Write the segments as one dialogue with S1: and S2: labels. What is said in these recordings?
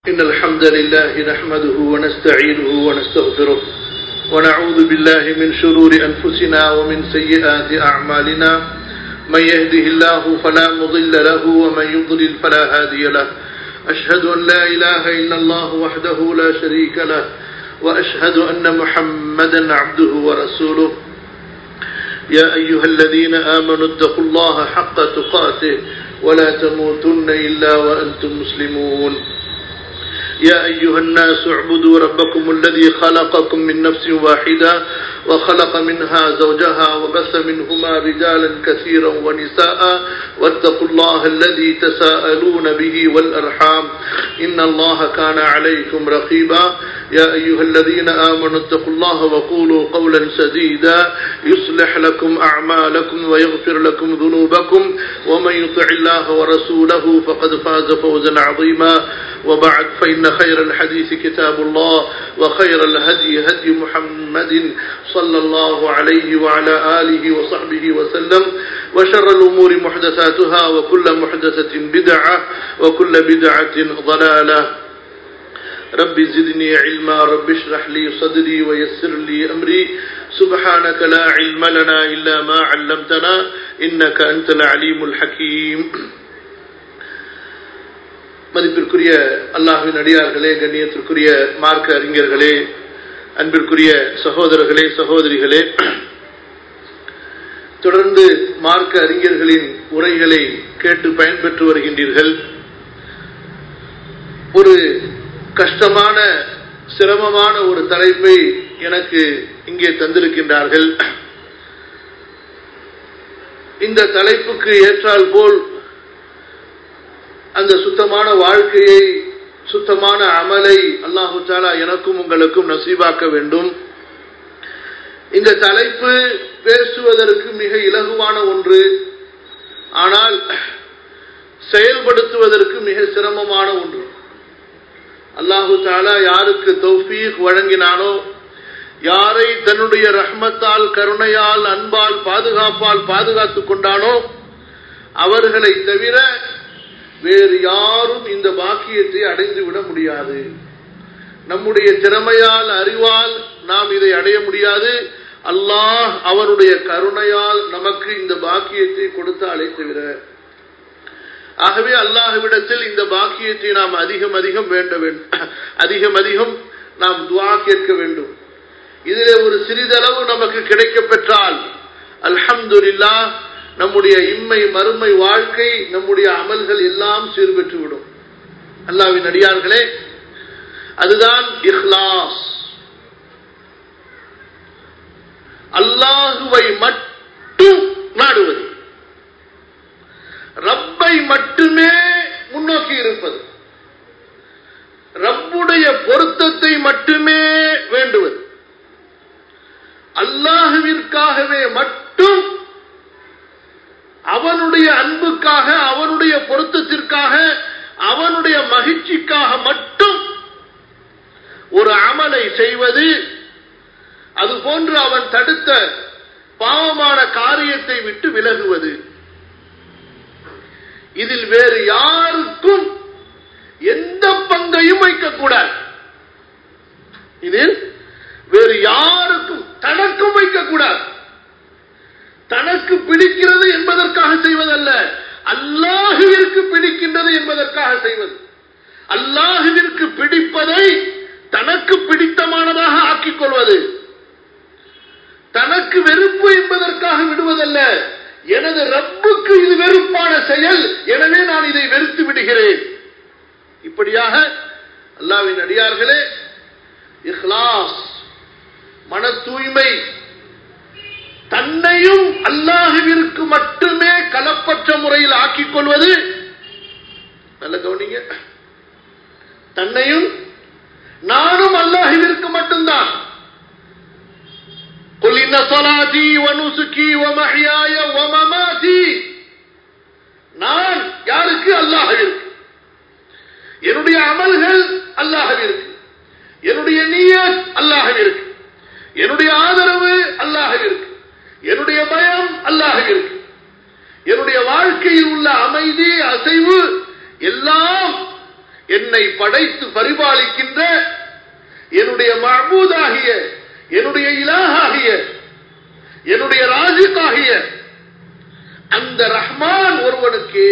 S1: إن الحمد لله نحمده ونستعينه ونستغفره ونعوذ بالله من شرور أنفسنا ومن سيئات أعمالنا من يهده الله فلا مضل له ومن يضلل فلا هادي له أشهد أن لا إله إلا الله وحده لا شريك له وأشهد أن محمدا عبده ورسوله يا أيها الذين آمنوا اتقوا الله حق تقاته ولا تموتن إلا وأنتم مسلمون يا أيها الناس اعبدوا ربكم الذي خلقكم من نفس واحدة وخلق منها زوجها وبث منهما رجالا كثيرا ونساء واتقوا الله الذي تساءلون به والأرحام إن الله كان عليكم رقيبا يا أيها الذين آمنوا اتقوا الله وقولوا قولا سديدا يصلح لكم أعمالكم ويغفر لكم ذنوبكم ومن يطع الله ورسوله فقد فاز فوزا عظيما وبعد فإن خير الحديث كتاب الله وخير الهدي هدي محمد صلى الله عليه وعلى آله وصحبه وسلم وشر الأمور محدثاتها وكل محدثة بدعة وكل بدعة ضلالة رب زدني علما رب اشرح لي صدري ويسر لي أمري سبحانك لا علم لنا إلا ما علمتنا إنك أنت العليم الحكيم மதிப்பிற்குரிய அல்லாஹின் அடியார்களே கண்ணியத்திற்குரிய மார்க்க அறிஞர்களே அன்பிற்குரிய சகோதரர்களே சகோதரிகளே தொடர்ந்து மார்க்க அறிஞர்களின் உரைகளை கேட்டு பயன்பெற்று வருகின்றீர்கள் ஒரு கஷ்டமான சிரமமான ஒரு தலைப்பை எனக்கு இங்கே தந்திருக்கின்றார்கள் இந்த தலைப்புக்கு ஏற்றால் போல் அந்த சுத்தமான வாழ்க்கையை சுத்தமான அமலை அல்லாஹு தாலா எனக்கும் உங்களுக்கும் நசீபாக்க வேண்டும் இந்த தலைப்பு பேசுவதற்கு மிக இலகுவான ஒன்று ஆனால் செயல்படுத்துவதற்கு மிக சிரமமான ஒன்று அல்லாஹு தாலா யாருக்கு தௌஃபீக் வழங்கினானோ யாரை தன்னுடைய ரஹ்மத்தால் கருணையால் அன்பால் பாதுகாப்பால் பாதுகாத்துக் கொண்டானோ அவர்களை தவிர வேறு யாரும் இந்த பாக்கியத்தை அடைந்து விட முடியாது நம்முடைய திறமையால் அறிவால் நாம் இதை அடைய முடியாது அல்லாஹ் அவனுடைய கருணையால் நமக்கு இந்த பாக்கியத்தை கொடுத்தாலே தவிர ஆகவே அல்லாஹ்விடத்தில் இந்த பாக்கியத்தை நாம் அதிகம் அதிகம் வேண்ட வேண்டும் அதிகம் அதிகம் நாம் துவா கேட்க வேண்டும் இதிலே ஒரு சிறிதளவு நமக்கு கிடைக்க பெற்றால் அல்ஹம்துல்லா நம்முடைய இம்மை மறுமை வாழ்க்கை நம்முடைய அமல்கள் எல்லாம் சீர்பெற்றுவிடும் அல்லாவின் அடியார்களே அதுதான் இஹ்லாஸ் அல்லாஹுவை மட்டும் நாடுவது ரப்பை மட்டுமே முன்னோக்கி இருப்பது ரப்புடைய பொருத்தத்தை மட்டுமே வேண்டுவது அல்லாஹுவிற்காகவே மட்டும் அவனுடைய அன்புக்காக அவனுடைய பொருத்தத்திற்காக அவனுடைய மகிழ்ச்சிக்காக மட்டும் ஒரு அமலை செய்வது அதுபோன்று அவன் தடுத்த பாவமான காரியத்தை விட்டு விலகுவது இதில் வேறு யாருக்கும் எந்த பங்கையும் வைக்கக்கூடாது இதில் வேறு யாருக்கும் தனக்கும் வைக்கக்கூடாது தனக்கு பிடிக்கிறது என்பதற்காக செய்வதல்ல அல்லாஹுவிற்கு பிடிக்கின்றது என்பதற்காக செய்வது அல்லாஹுவிற்கு பிடிப்பதை தனக்கு பிடித்தமானதாக ஆக்கிக் கொள்வது தனக்கு வெறுப்பு என்பதற்காக விடுவதல்ல எனது ரப்புக்கு இது வெறுப்பான செயல் எனவே நான் இதை வெறுத்து விடுகிறேன் இப்படியாக அல்லாவின் அடியார்களே இஹ்லாஸ் மன தூய்மை தன்னையும் அல்லாஹுவிற்கு மட்டுமே கலப்பற்ற முறையில் ஆக்கிக் கொள்வது நல்ல கவனிங்க தன்னையும் நானும் அல்லாஹுவிற்கு மட்டும்தான் قل إن صلاتي ونسكي ومحياي ومماتي நான் யாருக்கு அல்லாஹவிற்கு என்னுடைய அமல்கள் அல்லாஹவிற்கு என்னுடைய நீயத் அல்லாஹவிற்கு என்னுடைய ஆதரவு அல்லாஹவிற்கு என்னுடைய பயம் அல்லாஹவிற்கு என்னுடைய வாழ்க்கையில் உள்ள அமைதி அசைவு எல்லாம் என்னை படைத்து பரிபாலிக்கின்ற என்னுடைய மபூதாகிய என்னுடைய இலாகாகிய என்னுடைய ராஜிக்காகிய அந்த ரஹ்மான் ஒருவனுக்கே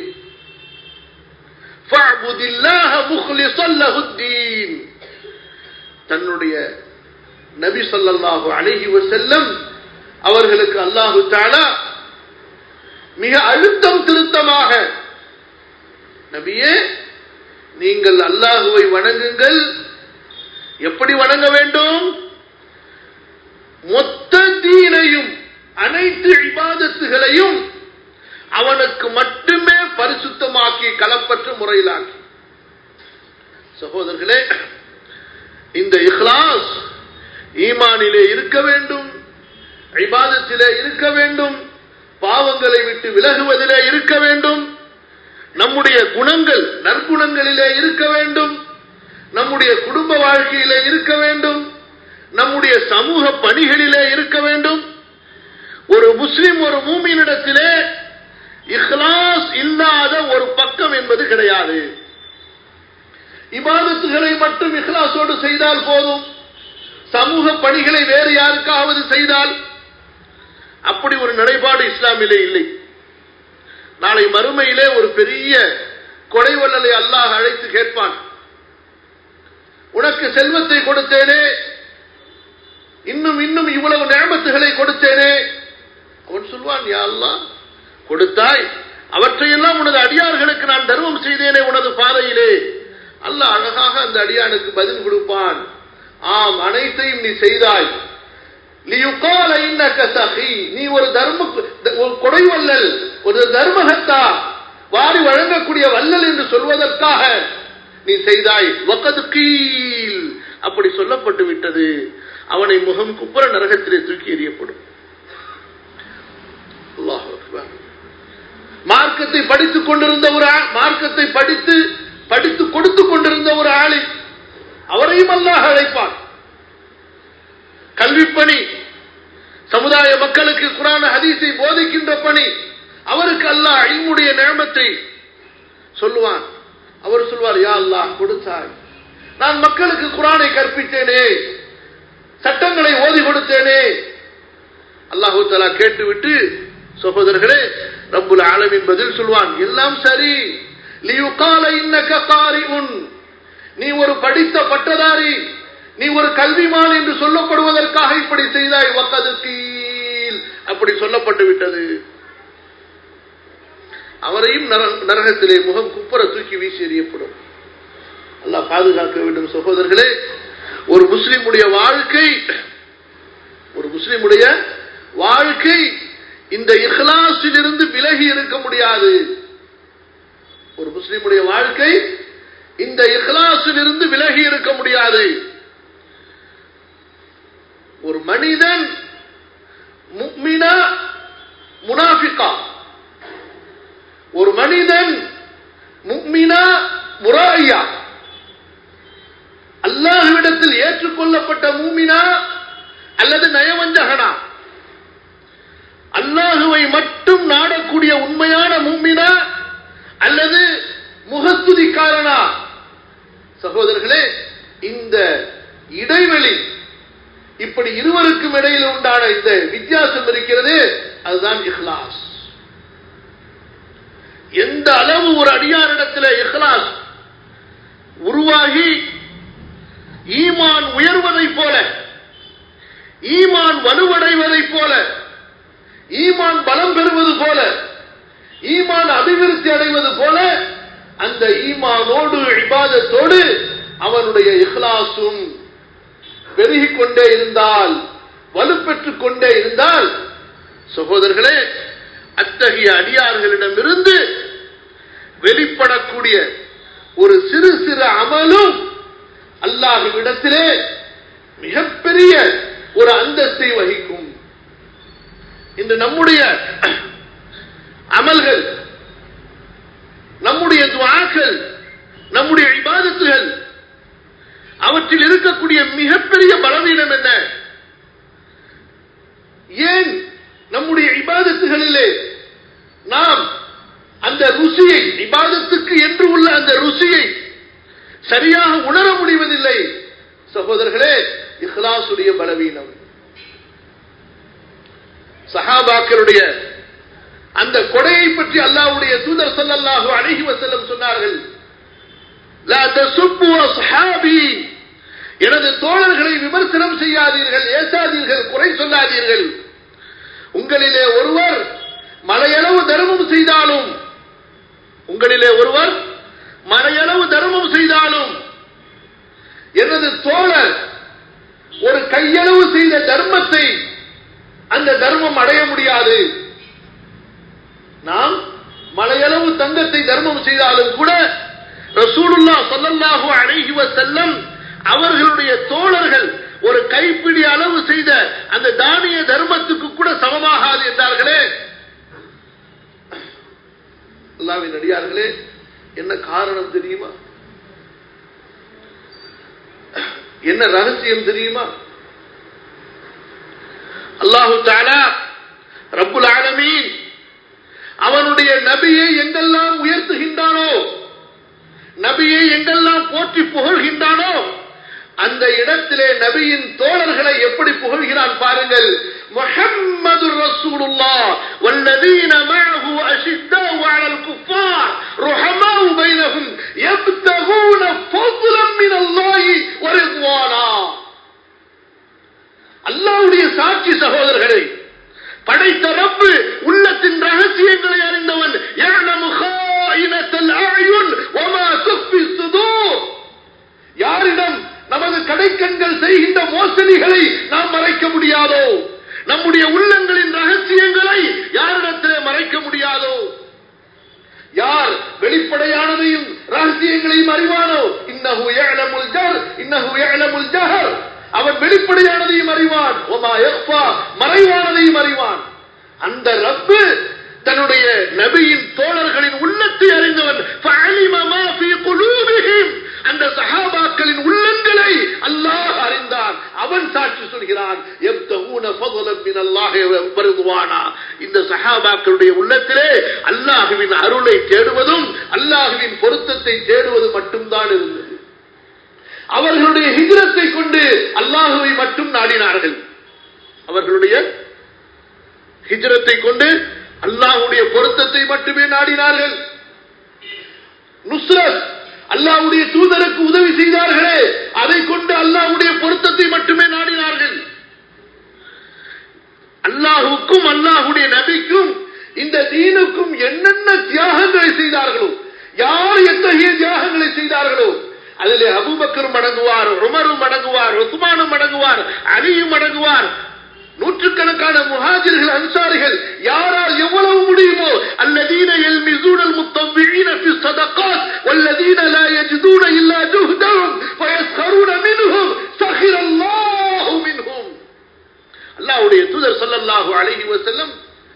S1: தன்னுடைய நபி சொல்லல்லாஹு அழகி செல்லம் அவர்களுக்கு அல்லாஹு தாலா மிக அழுத்தம் திருத்தமாக நபியே நீங்கள் அல்லாஹுவை வணங்குங்கள் எப்படி வணங்க வேண்டும் மொத்த தீனையும் அனைத்து இபாதத்துகளையும் அவனுக்கு மட்டுமே பரிசுத்தமாக்கி களப்பற்ற முறையிலாக்கி சகோதரர்களே இந்த இஹ்லாஸ் ஈமானிலே இருக்க வேண்டும் ஐபாதத்திலே இருக்க வேண்டும் பாவங்களை விட்டு விலகுவதிலே இருக்க வேண்டும் நம்முடைய குணங்கள் நற்குணங்களிலே இருக்க வேண்டும் நம்முடைய குடும்ப வாழ்க்கையிலே இருக்க வேண்டும் நம்முடைய சமூக பணிகளிலே இருக்க வேண்டும் ஒரு முஸ்லிம் ஒரு மூமியினிடத்திலே இஹ்லாஸ் இல்லாத ஒரு பக்கம் என்பது கிடையாது இபாதத்துகளை மட்டும் இஹ்லாசோடு செய்தால் போதும் சமூக பணிகளை வேறு யாருக்காவது செய்தால் அப்படி ஒரு நிலைப்பாடு இஸ்லாமிலே இல்லை நாளை மறுமையிலே ஒரு பெரிய கொடைவல்லலை அல்லாஹ் அழைத்து கேட்பான் உனக்கு செல்வத்தை கொடுத்தேனே இன்னும் இன்னும் இவ்வளவு நேமத்துகளை கொடுத்தேனே அவன் சொல்வான் யா அல்லா கொடுத்தாய் அவற்றையெல்லாம் உனது அடியார்களுக்கு நான் தர்மம் செய்தேனே உனது பாதையிலே அல்ல அழகாக அந்த அடியானுக்கு பதில் கொடுப்பான் ஆம் அனைத்தையும் நீ செய்தாய் நீ ஒரு தர்ம ஒரு கொடை வல்லல் ஒரு தர்மகத்தா வாரி வழங்கக்கூடிய வல்லல் என்று சொல்வதற்காக நீ செய்தாய் வக்கது கீழ் அப்படி சொல்லப்பட்டு விட்டது அவனை முகம் குப்புற நரகத்திலே தூக்கி எறியப்படும் மார்க்கத்தை படித்துக் கொண்டிருந்த ஒரு மார்க்கத்தை படித்து படித்து கொடுத்து கொண்டிருந்த ஒரு ஆளி அவரையும் அல்லாஹ் அழைப்பான் கல்வி பணி சமுதாய மக்களுக்கு குரான ஹதீஸை போதிக்கின்ற பணி அவருக்கு அல்லாஹ் இல்முடைய நேமத்தை சொல்லுவான் அவர் சொல்வார் யா அல்லாஹ் கொடுத்தாய் நான் மக்களுக்கு குரானை கற்பித்தேனே சட்டங்களை ஓதி கொடுத்தேனே அல்லாஹூ தலா கேட்டுவிட்டு சகோதரர்களே ரப்புல் ஆலமின் பதில் சொல்வான் எல்லாம் சரி லியுகால இன்னக காரிஉன் நீ ஒரு படித்த பட்டதாரி நீ ஒரு கல்விமான் என்று சொல்லப்படுவதற்காக இப்படி செய்தாய் வக்கது கீழ் அப்படி சொல்லப்பட்டு விட்டது அவரையும் நரகத்திலே முகம் குப்புற தூக்கி வீசி எறியப்படும் அல்லாஹ் பாதுகாக்க வேண்டும் சகோதரர்களே ஒரு முஸ்லிமுடைய வாழ்க்கை ஒரு முஸ்லிமுடைய வாழ்க்கை இந்த இஹ்லாஸில் இருந்து விலகி இருக்க முடியாது ஒரு முஸ்லிமுடைய வாழ்க்கை இந்த இஹ்லாஸில் இருந்து விலகி இருக்க முடியாது ஒரு மனிதன் முக்மினா முனாஃபிகா ஒரு மனிதன் முக்மினா முராயா அல்லாஹ்விடத்தில் ஏற்றுக்கொள்ளப்பட்ட மூமினா அல்லது நயவஞ்சகனா அல்லாஹுவை மட்டும் நாடக்கூடிய உண்மையான மூமினா அல்லது முகத்துதிக்காரனா சகோதரர்களே இந்த இடைவெளி இப்படி இருவருக்கும் இடையில் உண்டான இந்த வித்தியாசம் இருக்கிறது அதுதான் இஹ்லாஸ் எந்த அளவு ஒரு அடியாரிடத்தில் இஹ்லாஸ் உருவாகி ஈமான் உயர்வதைப் போல ஈமான் வலுவடைவதைப் போல ஈமான் பலம் பெறுவது போல ஈமான் அபிவிருத்தி அடைவது போல அந்த ஈமானோடு இபாதத்தோடு அவனுடைய இஹ்லாசும் பெருகிக் கொண்டே இருந்தால் வலுப்பெற்றுக் கொண்டே இருந்தால் சகோதரர்களே அத்தகைய அடியார்களிடமிருந்து வெளிப்படக்கூடிய ஒரு சிறு சிறு அமலும் அல்லாஹுவிடத்திலே மிகப்பெரிய ஒரு அந்தஸ்தை வகிக்கும் இன்று நம்முடைய அமல்கள் நம்முடைய துவாக்கள் நம்முடைய இபாதத்துகள் அவற்றில் இருக்கக்கூடிய மிகப்பெரிய பலவீனம் என்ன ஏன் நம்முடைய இபாதத்துகளிலே நாம் அந்த ருசியை இபாதத்துக்கு என்று உள்ள அந்த ருசியை சரியாக உணர முடிவதில்லை சகோதரர்களே இஹ்லாசுடைய பலவீனம் சஹாபாக்களுடைய அந்த கொடையை பற்றி அல்லாஹ்வுடைய தூதர் ஸல்லல்லாஹு அலைஹி வஸல்லம் சொன்னார்கள் லா தசுப்பு அஸ்ஹாபி எனது தோழர்களை விமர்சனம் செய்யாதீர்கள் ஏசாதீர்கள் குறை சொல்லாதீர்கள் உங்களிலே ஒருவர் மலையளவு தர்மம் செய்தாலும் உங்களிலே ஒருவர் மலையளவு தர்மம் செய்தாலும் எனது தோழர் ஒரு கையளவு செய்த தர்மத்தை அந்த தர்மம் அடைய முடியாது நாம் மலையளவு தங்கத்தை தர்மம் செய்தாலும் கூட ரசூலுல்லா ஸல்லல்லாஹு அலைஹி வஸல்லம் அவர்களுடைய தோழர்கள் ஒரு கைப்பிடி அளவு செய்த அந்த தானிய தர்மத்துக்கு கூட சமமாகாது என்றார்களே அல்லாவின் அடியார்களே என்ன காரணம் தெரியுமா என்ன ரகசியம் தெரியுமா அல்லாஹு தாலா ரப்புல் ஆலமீன் அவனுடைய நபியை எங்கெல்லாம் உயர்த்துகின்றானோ நபியை எங்கெல்லாம் போற்றி புகழ்கின்றானோ அந்த இடத்திலே நபியின் தோழர்களை எப்படி புகழ்கிறான் பாருங்கள் முஹம்மது ரசூலுல்லாஹ் والذين معه أشداء على الكفار رحماء بينهم يبتغون فضلا من الله ورضوانا அல்லாஹ்வுடைய சாட்சி சகோதரர்களே படைத்த ரப்பு உள்ளத்தின் ரகசியங்களை அறிந்தவன் يعلم خائنة الأعين وما تخفي الصدور யாரிடம் நமது கடைக்கண்கள் செய்கின்ற மோசடிகளை நாம் மறைக்க முடியாதோ நம்முடைய உள்ளங்களின் ரகசியங்களை யாரிடத்திலே மறைக்க முடியாதோ யார் வெளிப்படையானதையும் ரகசியங்களையும் அறிவானோ இன்னஹு யஅலமுல் ஜஹர் இன்னஹு யஅலமுல் ஜஹர் அவன் வெளிப்படையானதையும் அறிவான் ஒமா யக்ஃபா மறைவானதையும் அறிவான் அந்த ரப்பு தன்னுடைய நபியின் தோழர்களின் உள்ளத்தை அறிந்தவன் فعلم ما في قلوبهم அந்த சஹாபாக்களின் உள்ளங்களை அல்லாஹ் அறிந்தான் அவன் சாட்சி சொல்கிறான் يبتغون فضلا من الله ورضوانا இந்த சஹாபாக்களுடைய உள்ளத்திலே அல்லாஹ்வின் அருளை தேடுவதும் அல்லாஹ்வின் பொருத்தத்தை தேடுவது மட்டும்தான் இருந்தது அவர்களுடைய ஹிஜ்ரத்தை கொண்டு அல்லாஹுவை மட்டும் நாடினார்கள் அவர்களுடைய ஹிஜ்ரத்தை கொண்டு அல்லாஹுடைய பொருத்தத்தை மட்டுமே நாடினார்கள் நுஸ்ரத் அல்லாஹ்வுடைய தூதருக்கு உதவி செய்தார்களே அதை கொண்டு அல்லாஹ்வுடைய பொருத்தத்தை மட்டுமே நாடினார்கள் அல்லாஹுக்கும் அல்லாஹுடைய நபிக்கும் இந்த தீனுக்கும் என்னென்ன தியாகங்களை செய்தார்களோ யார் எத்தகைய தியாகங்களை செய்தார்களோ அதிலே அபுபக்கரும் அடங்குவார் உமரும் அடங்குவார் உஸ்மானும் அடங்குவார் அலியும் அடங்குவார் நூற்றுக்கணக்கான முஹாஜிர்கள் அன்சாரிகள் யாரால் எவ்வளவு முடியுமோ அல்லதீன யல்மிசூனல் முத்தவ்விஈன ஃபி ஸதகாத் வல்லதீன லா யஜிதூன இல்லா ஜுஹ்தஹும் ஃபயஸ்கரூன மின்ஹும் சஹிரல்லாஹு மின்ஹும் அல்லாஹ்வுடைய தூதர் ஸல்லல்லாஹு அலைஹி வஸல்லம்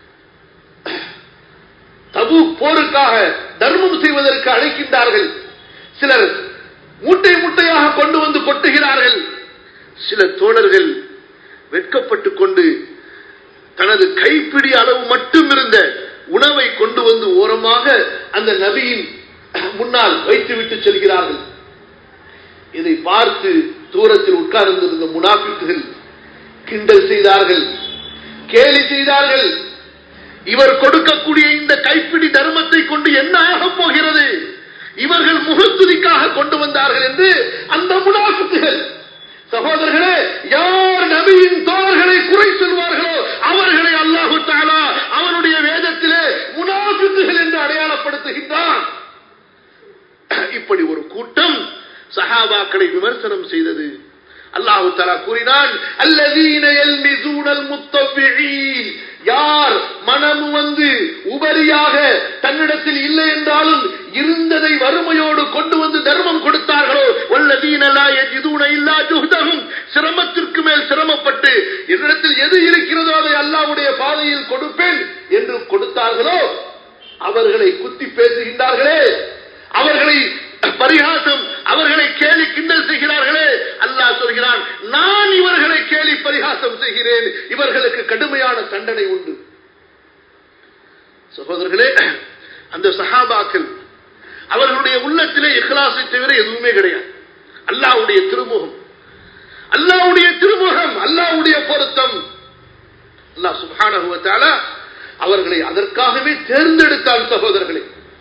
S1: தபூக் போருக்காக தர்மம் செய்வதற்கு அழைக்கின்றார்கள் சிலர் மூட்டை மூட்டையாக கொண்டு வந்து கொட்டுகிறார்கள் சில தோழர்கள் வெட்கப்பட்டு கொண்டு தனது கைப்பிடி அளவு மட்டும் இருந்த உணவை கொண்டு வந்து ஓரமாக அந்த நபியின் முன்னால் வைத்துவிட்டு செல்கிறார்கள் இதை பார்த்து தூரத்தில் உட்கார்ந்திருந்த முனாபிக்குகள் கிண்டல் செய்தார்கள் கேலி செய்தார்கள் இவர் கொடுக்கக்கூடிய இந்த கைப்பிடி தர்மத்தை கொண்டு என்ன ஆகப் போகிறது இவர்கள் முகத்துதிக்காக கொண்டு வந்தார்கள் என்று அந்த முனாஃபிக்குகள் சகோதரர்களே யார் நபியின் தோழர்களை குறை சொல்வார்களோ அவர்களை அல்லாஹு தாலா அவனுடைய வேதத்திலே முனாஃபிக்குகள் என்று அடையாளப்படுத்துகின்றான் இப்படி ஒரு கூட்டம் சஹாபாக்களை விமர்சனம் செய்தது அல்லாஹு தலா கூறினான் அல்லதீன யல்மிசூனல் முத்தவ்விஈன் யார் மனமு வந்து உபரியாக தன்னிடத்தில் இல்லை என்றாலும் இருந்ததை வறுமையோடு கொண்டு வந்து தர்மம் கொடுத்தார்களோ வல்லதீன லா யஜிதூன இல்லா ஜுஹ்தஹும் சிரமத்திற்கு மேல் சிரமப்பட்டு என்னிடத்தில் எது இருக்கிறதோ அதை அல்லாஹ்வுடைய பாதையில் கொடுப்பேன் என்று கொடுத்தார்களோ அவர்களை குத்தி பேசுகின்றார்களே அவர்களை பரிகாசம் அவர்களை கேலி கிண்டல் செய்கிறார்களே அல்லாஹ் சொல்கிறான் நான் இவர்களை கேலி பரிகாசம் செய்கிறேன் இவர்களுக்கு கடுமையான தண்டனை உண்டு சகோதரர்களே அந்த சஹாபாக்கள் அவர்களுடைய உள்ளத்திலே இஹ்லாசை தவிர எதுவுமே கிடையாது அல்லாஹ்வுடைய திருமுகம் அல்லாஹ்வுடைய திருமுகம் அல்லாஹ்வுடைய பொருத்தம் அல்லாஹ் சுப்ஹானஹு வ தஆலா அவர்களை அதற்காகவே தேர்ந்தெடுத்தான் சகோதரர்களே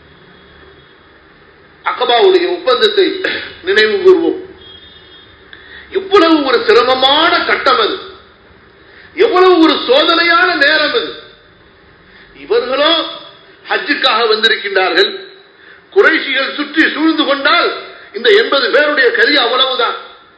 S1: அகபாவுடைய ஒப்பந்தத்தை நினைவு கூர்வோம் எவ்வளவு ஒரு சிரமமான கட்டம் அது எவ்வளவு ஒரு சோதனையான நேரம் அது இவர்களோ ஹஜ்ஜுக்காக வந்திருக்கின்றார்கள் குறைஷிகள் சுற்றி சூழ்ந்து கொண்டால் இந்த எண்பது பேருடைய கதி அவ்வளவுதான்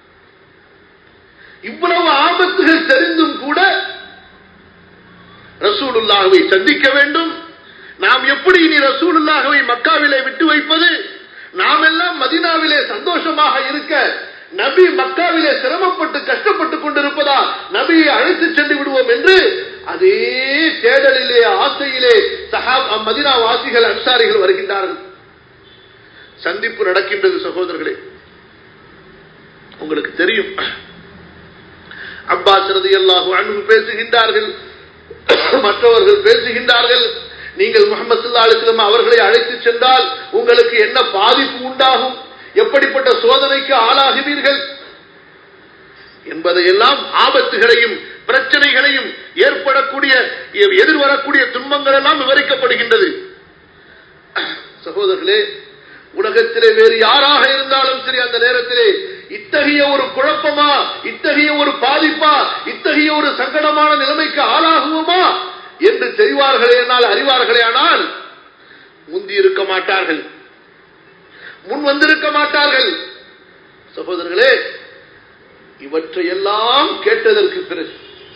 S1: இவ்வளவு ஆபத்துகள் தெரிந்தும் கூட ரசூலுல்லாஹுவை சந்திக்க வேண்டும் நாம் எப்படி இனி ரசூலுல்லாஹுவை மக்காவிலே விட்டு வைப்பது நாம் எல்லாம் மதினாவிலே சந்தோஷமாக இருக்க நபி மக்காவிலே சிரமப்பட்டு கஷ்டப்பட்டுக் கொண்டிருப்பதா நபியை அழைத்து சென்று விடுவோம் என்று அதே தேடலிலே ஆசையிலே சஹாப் மதினா வாசிகள் அன்சாரிகள் வருகின்றார்கள் சந்திப்பு நடக்கின்றது சகோதரர்களே உங்களுக்கு தெரியும் அப்பாஸ் ரதியல்லாஹு அன்பு பேசுகின்றார்கள் மற்றவர்கள் பேசுகின்றார்கள் நீங்கள் முகமது சல்லா அலிஸ்லாம் அவர்களை அழைத்து சென்றால் உங்களுக்கு என்ன பாதிப்பு உண்டாகும் எப்படிப்பட்ட சோதனைக்கு ஆளாகுவீர்கள் என்பதையெல்லாம் ஆபத்துகளையும் பிரச்சனைகளையும் ஏற்படக்கூடிய எதிர்வரக்கூடிய துன்பங்கள் எல்லாம் விவரிக்கப்படுகின்றது சகோதரர்களே உலகத்திலே வேறு யாராக இருந்தாலும் சரி அந்த நேரத்திலே இத்தகைய ஒரு குழப்பமா இத்தகைய ஒரு பாதிப்பா இத்தகைய ஒரு சங்கடமான நிலைமைக்கு ஆளாகுவோமா என்று தெரிவார்களே ஆனால் அறிவார்களே ஆனால் முந்தி இருக்க மாட்டார்கள் முன் வந்திருக்க மாட்டார்கள் சகோதரர்களே இவற்றையெல்லாம் கேட்டதற்கு பிறகு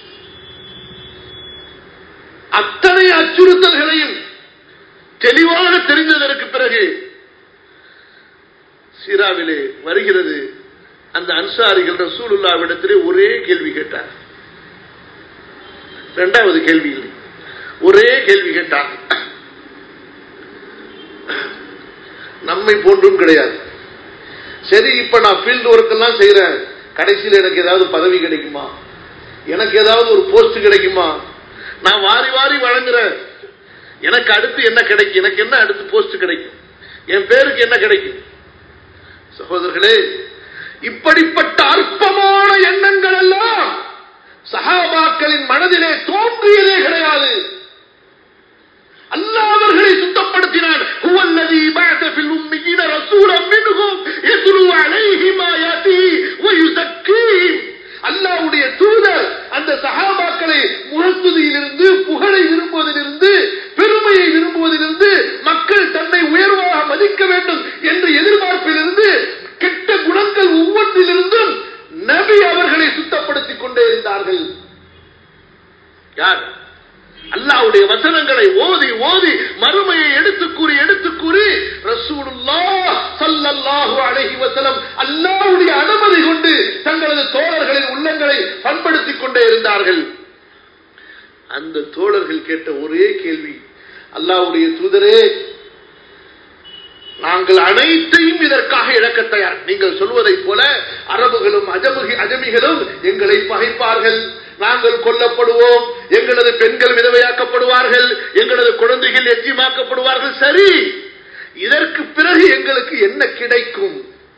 S1: அத்தனை அச்சுறுத்தல்களையும் தெளிவாக தெரிந்ததற்கு பிறகு சீராவிலே வருகிறது அந்த அன்சாரிகள் ரசூலுல்லாவிடத்திலே ஒரே கேள்வி கேட்டார் இரண்டாவது கேள்வி இல்லை ஒரே கேள்வி கேட்டார் நம்மை போன்றும் கிடையாது சரி இப்ப நான் ஃபீல்டு ஒர்க் எல்லாம் செய்யறேன் கடைசியில் எனக்கு ஏதாவது பதவி கிடைக்குமா எனக்கு ஏதாவது ஒரு போஸ்ட் கிடைக்குமா நான் வாரி வாரி வழங்குறேன் எனக்கு அடுத்து என்ன கிடைக்கும் எனக்கு என்ன அடுத்து போஸ்ட் கிடைக்கும் என் பேருக்கு என்ன கிடைக்கும் சகோதரர்களே இப்படிப்பட்ட அற்பமான எண்ணங்கள் எல்லாம் சகாபாக்களின் மனதிலே தோன்றியதே கிடையாது அல்லாஹ் அவர்களை சுத்தப்படுத்தினான் ஹுவல்லதி பஅத ஃபில் உம்மீன ரசூலன் மின்ஹும் யத்லு அலைஹிம் ஆயாத்திஹி வ யுஸக்கீஹிம் அல்லாஹ்வுடைய தூதர் அந்த சஹாபாக்களை முகத்துதியிலிருந்து புகழை விரும்புவதிலிருந்து பெருமையை விரும்புவதிலிருந்து மக்கள் தன்னை உயர்வாக மதிக்க வேண்டும் என்ற எதிர்பார்ப்பிலிருந்து கெட்ட குணங்கள் ஒவ்வொன்றிலிருந்தும் நபி அவர்களை சுத்தப்படுத்திக் கொண்டே இருந்தார்கள் யார் அல்லாவுடைய வசனங்களை ஓதி ஓதி மறுமையை எடுத்து கூறி எடுத்து கூறி ரசூலுல்லாஹ் ஸல்லல்லாஹு அலைஹி வஸல்லம் அல்லாஹ்வுடைய அனுமதி கொண்டு தங்களது தோழர்களின் உள்ளங்களை பண்படுத்திக் கொண்டே இருந்தார்கள் அந்த தோழர்கள் கேட்ட ஒரே கேள்வி அல்லாஹ்வுடைய தூதரே நாங்கள் அனைத்தையும் இதற்காக இழக்க தயார் நீங்கள் சொல்வதைப் போல அரபுகளும் அஜமுகி அஜமிகளும் எங்களை பகைப்பார்கள் நாங்கள் கொல்லப்படுவோம் எங்களது பெண்கள் விதவையாக்கப்படுவார்கள் எங்களது குழந்தைகள் எச்சியமாக்கப்படுவார்கள் சரி இதற்கு பிறகு எங்களுக்கு என்ன கிடைக்கும்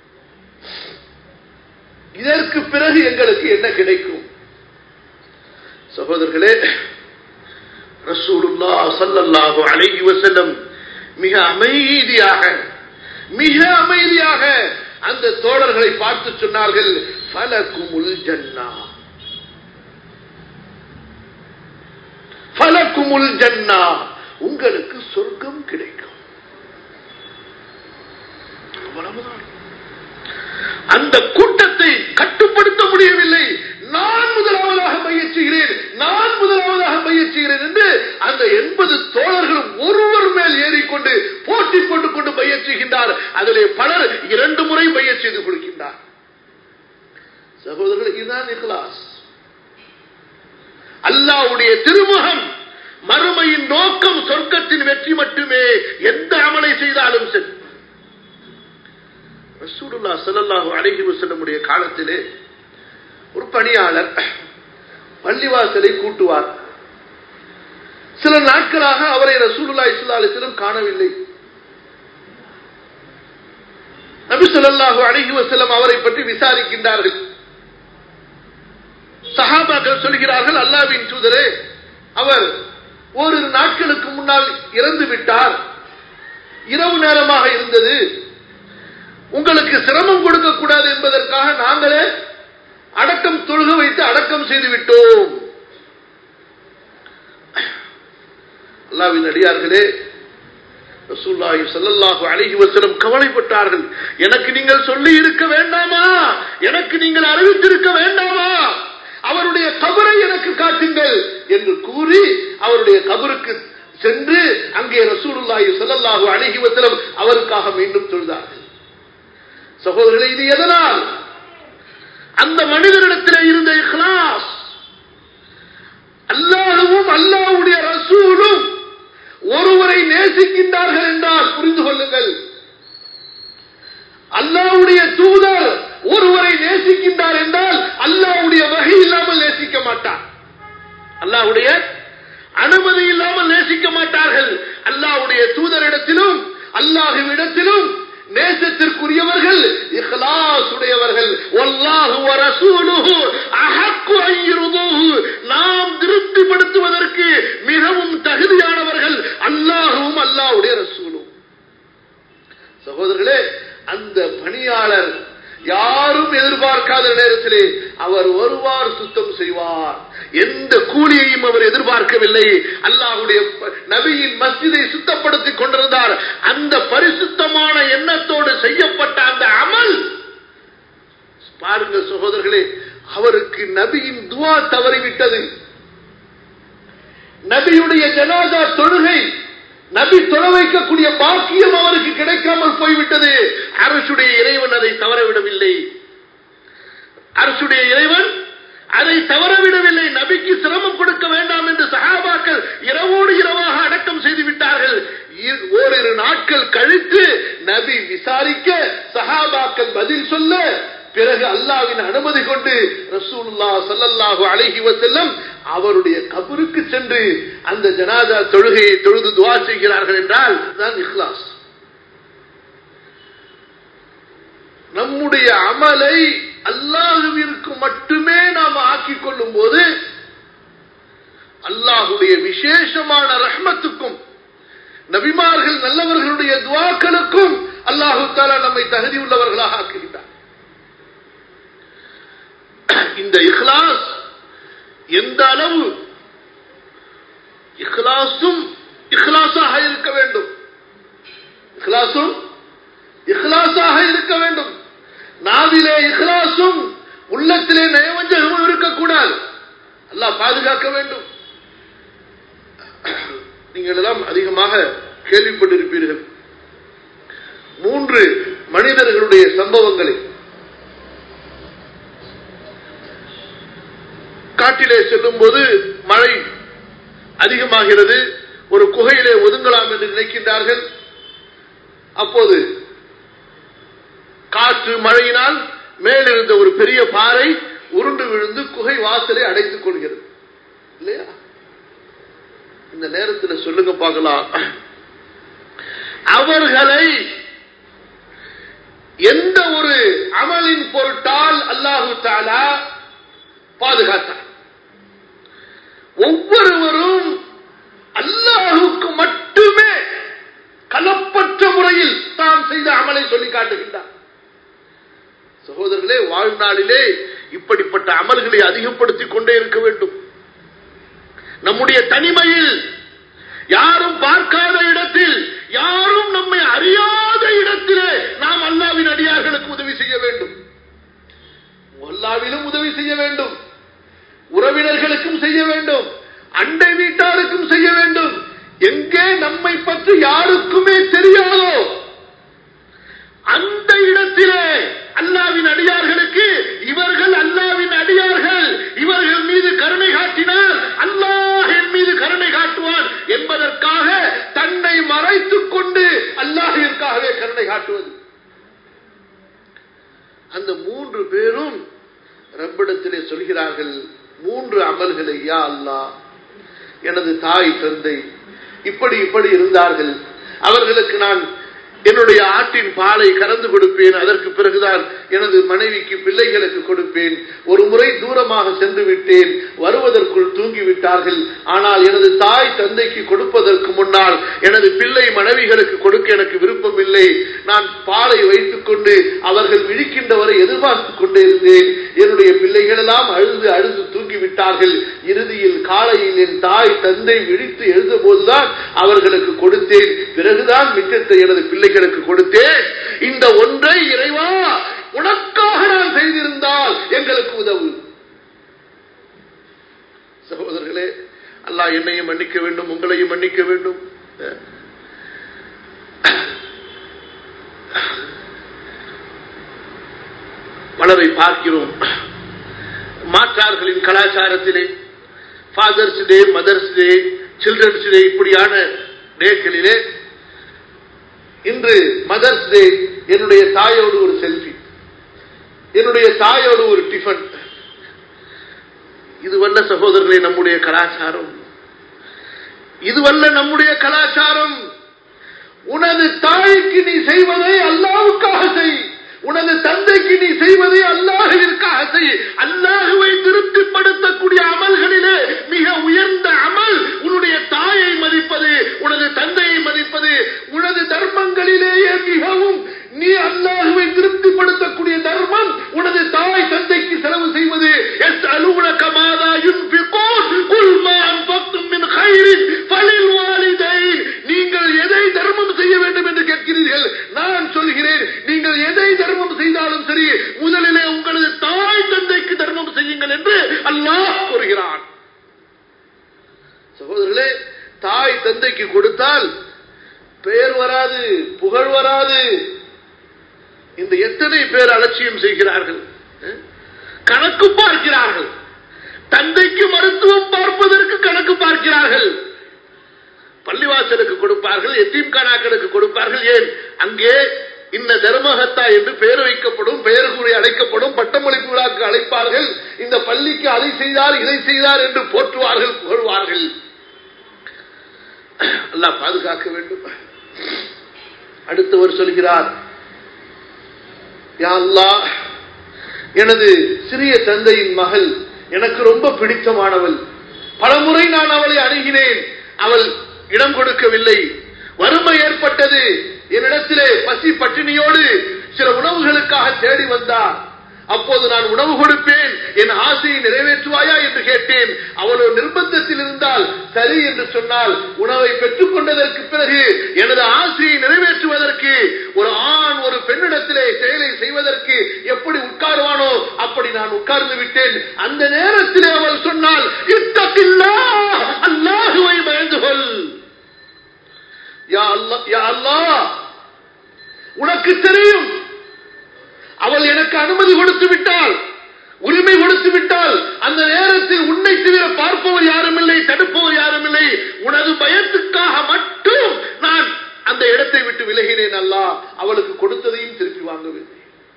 S1: இதற்கு பிறகு எங்களுக்கு என்ன கிடைக்கும் சகோதரர்களே ரசூலுல்லா சல்லல்லாஹு அலைஹி வஸல்லம் மிக அமைதியாக மிக அமைதியாக அந்த தோழர்களை பார்த்து சொன்னார்கள் ஃபலகுமுல் ஜன்னா ஃபலகுமுல் ஜன்னா உங்களுக்கு சொர்க்கம் கிடைக்கும் அவ்வளவுதான் அந்த கூட்டத்தை கட்டுப்படுத்த முடியவில்லை நான் முதலாவதாக பயிற்சிகிறேன் நான் முதலாவதாக பயிற்சிகிறேன் என்று அந்த எண்பது தோழர்களும் ஒருவர் மேல் ஏறிக்கொண்டு போட்டி போட்டுக் கொண்டு பயிற்சிகின்றார் அதிலே பலர் இரண்டு முறை பயிற்சி செய்து கொடுக்கின்றார் சகோதரர்கள் இதுதான் இஹ்லாஸ் அல்லாவுடைய திருமுகம் மறுமையின் நோக்கம் சொர்க்கத்தின் வெற்றி மட்டுமே எந்த அமலை செய்தாலும் சரி ரசூலுல்லா ஸல்லல்லாஹு அலைஹி வஸல்லமுடைய காலத்திலே ஒரு பணியாளர் பள்ளிவாசலை கூட்டுவார் சில நாட்களாக அவரை ரசூலுல்லா இஸ்லா அலிஸ்லம் காணவில்லை நபி ஸல்லல்லாஹு அலைஹி வஸல்லம் அவரை பற்றி விசாரிக்கின்றார்கள் சஹாபாக்கள் சொல்கிறார்கள் அல்லாஹ்வின் தூதரே அவர் ஓரிரு நாட்களுக்கு முன்னால் இறந்து விட்டார் இரவு நேரமாக இருந்தது உங்களுக்கு சிரமம் கொடுக்க கூடாது என்பதற்காக நாங்களே அடக்கம் தொழுக வைத்து அடக்கம் செய்து விட்டோம் அல்லாவின் அடியார்களே ரசூலுல்லாஹி ஸல்லல்லாஹு அலைஹி வஸல்லம் கவலைப்பட்டார்கள் எனக்கு நீங்கள் சொல்லி இருக்க வேண்டாமா எனக்கு நீங்கள் அறிவித்திருக்க வேண்டாமா அவருடைய கபரை எனக்கு காட்டுங்கள் என்று கூறி அவருடைய கபருக்கு சென்று அங்கே ரசூலுல்லாஹி ஸல்லல்லாஹு அலைஹி வஸல்லம் அவருக்காக மீண்டும் தொழுதார்கள் சகோதரர்களே இது எதனால் அந்த மனிதனிடத்தில் இருந்த இஹ்லாஸ் அல்லாஹ்வும் அல்லாஹ்வுடைய ரசூலும் ஒருவரை நேசிக்கின்றார்கள் என்றால் புரிந்து கொள்ளுங்கள் அல்லாஹ்வுடைய தூதர் ஒருவரை நேசிக்கின்றார் என்றால் அல்லாஹ்வுடைய வகை இல்லாமல் நேசிக்க மாட்டார் அல்லாஹ்வுடைய அனுமதி இல்லாமல் நேசிக்க மாட்டார்கள் அல்லாஹ்வுடைய தூதரிடத்திலும் அல்லாஹுவிடத்திலும் நேசத்திற்குரியவர்கள் இஹ்லாஸ் உடையவர்கள் வல்லாஹு வ ரசூலுஹு அஹக்கு அன் யுர்துஹு நாம் திருப்திப்படுத்துவதற்கு மிகவும் தகுதியானவர்கள் அல்லாஹுவும் அல்லாஹ்வுடைய ரசூலும் சகோதரர்களே அந்த பணியாளர் யாரும் எதிர்பார்க்காத நேரத்திலே அவர் வருவார் சுத்தம் செய்வார் எந்த கூலியையும் அவர் எதிர்பார்க்கவில்லை அல்லாஹுடைய நபியின் மஸ்ஜிதை சுத்தப்படுத்திக் கொண்டிருந்தார் அந்த பரிசுத்தமான எண்ணத்தோடு செய்யப்பட்ட அந்த அமல் பாருங்க சகோதரர்களே அவருக்கு நபியின் துவா தவறிவிட்டது நபியுடைய ஜனாதா தொழுகை நபி தொழ வைக்கக்கூடிய பாக்கியம் அவருக்கு கிடைக்காமல் போய்விட்டது அரசுடைய இறைவன் அதை தவறவிடவில்லை அரசுடைய இறைவன் அதை தவறவிடவில்லை நபிக்கு சிரமம் கொடுக்க வேண்டாம் என்று சகாபாக்கள் இரவோடு இரவாக அடக்கம் செய்து விட்டார்கள் ஓரிரு நாட்கள் கழித்து நபி விசாரிக்க சகாபாக்கள் பதில் சொல்ல பிறகு அல்லாவின் அனுமதி கொண்டு ரசூலுல்லா சல்லல்லாஹு அலைஹி வஸல்லம் அவருடைய கபருக்கு சென்று அந்த ஜனாதா தொழுகையை தொழுது துவா செய்கிறார்கள் என்றால் தான் இஹ்லாஸ் நம்முடைய அமலை அல்லாஹுவிற்கு மட்டுமே நாம் ஆக்கிக் கொள்ளும் போது அல்லாஹுடைய விசேஷமான ரஹ்மத்துக்கும் நபிமார்கள் நல்லவர்களுடைய துவாக்களுக்கும் அல்லாஹு தாலா நம்மை தகுதி உள்ளவர்களாக ஆக்குகின்றார் இந்த இஹ்லாஸ் எந்த அளவு இஹ்லாசும் இஹ்லாஸாக இருக்க வேண்டும் இஹ்லாசும் இஹ்லாஸாக இருக்க வேண்டும் நாவிலே இஹ்லாசும் உள்ளத்திலே நயவஞ்சகமும் இருக்கக்கூடாது அல்லாஹ் பாதுகாக்க வேண்டும் நீங்கள் எல்லாம் அதிகமாக கேள்விப்பட்டிருப்பீர்கள் மூன்று மனிதர்களுடைய சம்பவங்களை காட்டிலே செல்லும் போது மழை அதிகமாகிறது ஒரு குகையிலே ஒதுங்கலாம் என்று நினைக்கின்றார்கள் அப்போது காற்று மழையினால் மேலிருந்த ஒரு பெரிய பாறை உருண்டு விழுந்து குகை வாசலை அடைத்துக் கொள்கிறது இல்லையா இந்த நேரத்தில் சொல்லுங்க பார்க்கலாம் அவர்களை எந்த ஒரு அமலின் பொருட்டால் அல்லாஹு தாலா பாதுகாத்தார் ஒவ்வொருவரும் அல்லாஹுக்கு மட்டுமே கலப்பற்ற முறையில் தான் செய்த அமலை சொல்லி காட்டுகின்றார் சகோதரர்களே வாழ்நாளிலே இப்படிப்பட்ட அமல்களை அதிகப்படுத்திக் கொண்டே இருக்க வேண்டும் நம்முடைய தனிமையில் யாரும் பார்க்காத இடத்தில் யாரும் நம்மை அறியாத இடத்திலே நாம் அல்லாவின் அடியார்களுக்கு உதவி செய்ய வேண்டும் அல்லாவிலும் உதவி செய்ய வேண்டும் உறவினர்களுக்கும் செய்ய வேண்டும் அண்டை வீட்டாருக்கும் செய்ய வேண்டும் எங்கே நம்மை பற்றி யாருக்குமே தெரியாதோ அந்த இடத்திலே அல்லாவின் அடியார்களுக்கு இவர்கள் அல்லாவின் அடியார்கள் இவர்கள் மீது கருணை காட்டினால் அல்லாஹ் என் மீது கருணை காட்டுவான் என்பதற்காக தன்னை மறைத்துக் கொண்டு அல்லாஹிற்காகவே கருணை காட்டுவது அந்த மூன்று பேரும் ரப்பிடத்திலே சொல்கிறார்கள் மூன்று அமல்களை யா அல்லாஹ் எனது தாய் தந்தை இப்படி இப்படி இருந்தார்கள் அவர்களுக்கு நான் என்னுடைய ஆட்டின் பாலை கறந்து கொடுப்பேன் அதற்கு பிறகுதான் எனது மனைவிக்கு பிள்ளைகளுக்கு கொடுப்பேன் ஒரு முறை தூரமாக சென்று விட்டேன் வருவதற்குள் தூங்கிவிட்டார்கள் ஆனால் எனது தாய் தந்தைக்கு கொடுப்பதற்கு முன்னால் எனது பிள்ளை மனைவிகளுக்கு கொடுக்க எனக்கு விருப்பம் இல்லை நான் பாலை வைத்துக் கொண்டு அவர்கள் விழிக்கின்ற வரை எதிர்பார்த்துக் கொண்டே இருந்தேன் என்னுடைய பிள்ளைகள் எல்லாம் அழுது அழுது தூங்கிவிட்டார்கள் இறுதியில் காலையில் என் தாய் தந்தை விழித்து எழுந்த போதுதான் அவர்களுக்கு கொடுத்தேன் பிறகுதான் மிச்சத்தை எனது பிள்ளைகளுக்கு கொடுத்தேன் இந்த ஒன்றை இறைவா உனக்காக நான் செய்திருந்தால் எங்களுக்கு உதவு சகோதரர்களே அல்லாஹ் என்னையும் மன்னிக்க வேண்டும் உங்களையும் மன்னிக்க வேண்டும் பலரை பார்க்கிறோம் மாற்றார்களின் கலாச்சாரத்திலே father's day mother's day children's day இப்படியான டேக்களிலே இன்று மதர்ஸ் டே என்னுடைய தாயோடு ஒரு செல்ஃபி என்னுடைய தாயோடு ஒரு டிஃபன் இதுவல்ல சகோதரர்களே நம்முடைய கலாச்சாரம் இதுவல்ல நம்முடைய கலாச்சாரம் உனது தாய்க்கு நீ செய்வதை அல்லாவுக்காக செய் உனது தந்தைக்கு நீ செய்வதை அல்லாஹுவிற்காக செய் அல்லாஹுவை திருப்திப்படுத்தக்கூடிய அமல்களிலே மிக உயர்ந்த அமல் உன்னுடைய தாயை மதிப்பது உனது தந்தையை மதிப்பது உனது தர்மங்களிலேயே மிகவும் நீ அல்லாஹுவை திருப்திப்படுத்தக்கூடிய தர்மம் உனது தாய் தந்தைக்கு செலவு செய்வது எஸ் அலுவலக மாதா யுன்பிகூன் குல் மா அன்ஃபக்தும் மின் கைரின் ஃபலில் வாலிதைன் நீங்கள் எதை தர்மம் செய்ய வேண்டும் என்று கேட்கிறீர்கள் நான் சொல்கிறேன் நீங்கள் எதை தர்மம் செய்தாலும் சரி முதலிலே உங்களது தாய் தந்தைக்கு தர்மம் செய்யுங்கள் என்று அல்லாஹ் கூறுகிறான் சகோதரர்களே தாய் தந்தைக்கு கொடுத்தால் பெயர் வராது புகழ் வராது இந்த எத்தனை பேர் அலட்சியம் செய்கிறார்கள் கணக்கு பார்க்கிறார்கள் தந்தைக்கு மருத்துவம் பார்ப்பதற்கு கணக்கு பார்க்கிறார்கள் பள்ளிவாசலுக்கு கொடுப்பார்கள் எத்தீம் கானாக்களுக்கு கொடுப்பார்கள் ஏன் அங்கே இந்த தர்மஹத்தா என்று பெயர் வைக்கப்படும் பெயர் கூறி அழைக்கப்படும் பட்டமளிப்பு விழாக்கு அழைப்பார்கள் இந்த பள்ளிக்கு அதை செய்தார் இதை செய்தார் என்று போற்றுவார்கள் புகழ்வார்கள் அல்லாஹ் பாதுகாக்க வேண்டும் அடுத்தவர் சொல்கிறார் யா அல்லாஹ் எனது சிறிய தந்தையின் மகள் எனக்கு ரொம்ப பிடித்தமானவள் பலமுறை நான் அவளை அணுகினேன் அவள் இடம் கொடுக்கவில்லை வறுமை ஏற்பட்டது என்னிடத்திலே பசி பட்டினியோடு சில உணவுகளுக்காக தேடி வந்தார் அப்போது நான் உணவு கொடுப்பேன் என் ஆசையை நிறைவேற்றுவாயா என்று கேட்டேன் அவளோ நிர்பந்தத்தில் இருந்தால் சரி என்று சொன்னால் உணவை பெற்றுக் கொண்டதற்கு பிறகு எனது ஆசையை நிறைவேற்றுவதற்கு ஒரு ஆண் ஒரு பெண்ணிடத்திலே செயலை செய்வதற்கு எப்படி உட்காருவானோ அப்படி நான் உட்கார்ந்து விட்டேன் அந்த நேரத்திலே அவள் சொன்னால் இத்தப்பில்லா அல்லாஹுவை பயந்து கொள் யா அல்லாஹ் யா அல்லாஹ் உனக்கு தெரியும் அவள் எனக்கு அனுமதி கொடுத்து விட்டால் உரிமை கொடுத்து விட்டால் அந்த நேரத்தில் உன்னை தவிர பார்ப்பவர் யாரும் இல்லை தடுப்பவர் யாரும் இல்லை உனது பயத்துக்காக மட்டும் நான் அந்த இடத்தை விட்டு விலகினேன் அல்லா அவளுக்கு கொடுத்ததையும் திருப்பி வாங்கவில்லை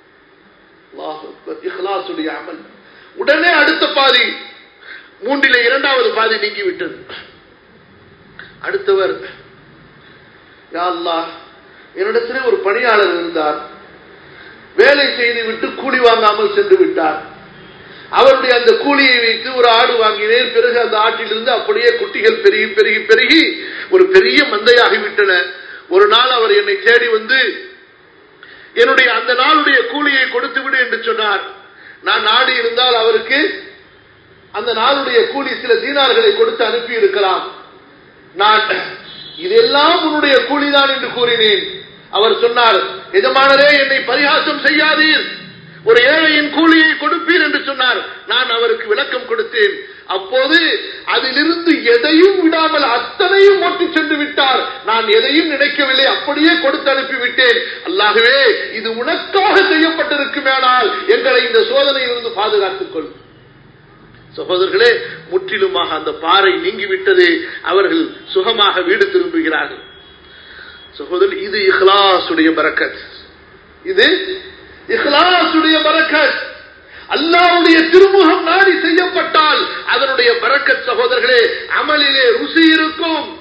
S1: இஹ்லாசுடைய அமல் உடனே அடுத்த பாதி மூன்றிலே இரண்டாவது பாதி நீங்கிவிட்டது அடுத்தவர் யா அல்லாஹ் என்னிடத்திலே ஒரு பணியாளர் இருந்தார் வேலை செய்து விட்டு கூலி வாங்காமல் சென்று விட்டார் அவருடைய அந்த கூலியை வைத்து ஒரு ஆடு வாங்கினேன் பிறகு அந்த ஆட்டிலிருந்து அப்படியே குட்டிகள் பெருகி பெருகி பெருகி ஒரு பெரிய மந்தையாகிவிட்டன ஒரு நாள் அவர் என்னை தேடி வந்து என்னுடைய அந்த நாளுடைய கூலியை கொடுத்து விடு என்று சொன்னார் நான் நாடு இருந்தால் அவருக்கு அந்த நாளுடைய கூலி சில தீனார்களை கொடுத்து அனுப்பி இருக்கலாம் நான் இதெல்லாம் உன்னுடைய கூலிதான் என்று கூறினேன் அவர் சொன்னார் எஜமானரே என்னை பரிகாசம் செய்யாதீர் ஒரு ஏழையின் கூலியை கொடுப்பீர் என்று சொன்னார் நான் அவருக்கு விளக்கம் கொடுத்தேன் அப்போது அதிலிருந்து எதையும் விடாமல் அத்தனையும் ஒட்டி சென்று விட்டார் நான் எதையும் நினைக்கவில்லை அப்படியே கொடுத்து அனுப்பிவிட்டேன் அல்லாகவே இது உனக்காக செய்யப்பட்டிருக்குமேனால் எங்களை இந்த சோதனையிலிருந்து பாதுகாத்துக் கொள் சகோதரர்களே முற்றிலுமாக அந்த பாறை நீங்கிவிட்டது அவர்கள் சுகமாக வீடு திரும்புகிறார்கள் சகோதரர் இது இஹ்லாசுடைய பரக்கத் இது இஹ்லாசுடைய பரக்கத் அல்லாவுடைய திருமுகம் நாடி செய்யப்பட்டால் அதனுடைய பரக்கத் சகோதரர்களே அமலிலே ருசி இருக்கும்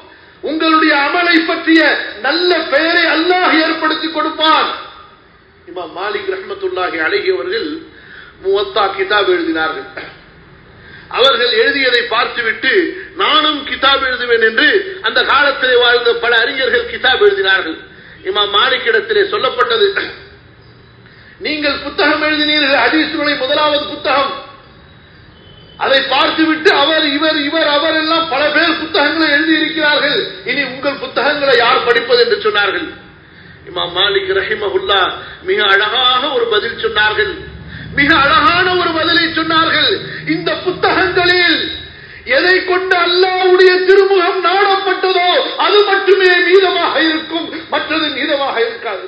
S1: உங்களுடைய அமலை பற்றிய நல்ல பெயரை அல்லாஹ் ஏற்படுத்தி கொடுப்பான் இமாம் மாலிக் ரஹமத்துல்லாஹி அழகி அவர்கள் முவத்தா கிதாப் எழுதினார்கள் அவர்கள் எழுதியதை பார்த்துவிட்டு நானும் கிதாப் எழுதுவேன் என்று அந்த காலத்திலே வாழ்ந்த பல அறிஞர்கள் கிதாப் எழுதினார்கள் இமாம் மாலிக்கிடத்திலே சொல்லப்பட்டது நீங்கள் புத்தகம் எழுதினீர்கள் ஹதீசுகளை முதலாவது புத்தகம் அதை பார்த்துவிட்டு அவர் இவர் இவர் அவர் எல்லாம் பல பேர் புத்தகங்களை எழுதியிருக்கிறார்கள் இனி உங்கள் புத்தகங்களை யார் படிப்பது என்று சொன்னார்கள் இமாம் மாலிக் ரஹிமஹுல்லா மிக அழகாக ஒரு பதில் சொன்னார்கள் மிக அழகான ஒரு பதிலை சொன்னார்கள் இந்த புத்தகங்களில் எதை கொண்டு அல்லாவுடைய திருமுகம் நாடப்பட்டதோ அது மட்டுமே மீதமாக இருக்கும் மற்றது மீதமாக இருக்காது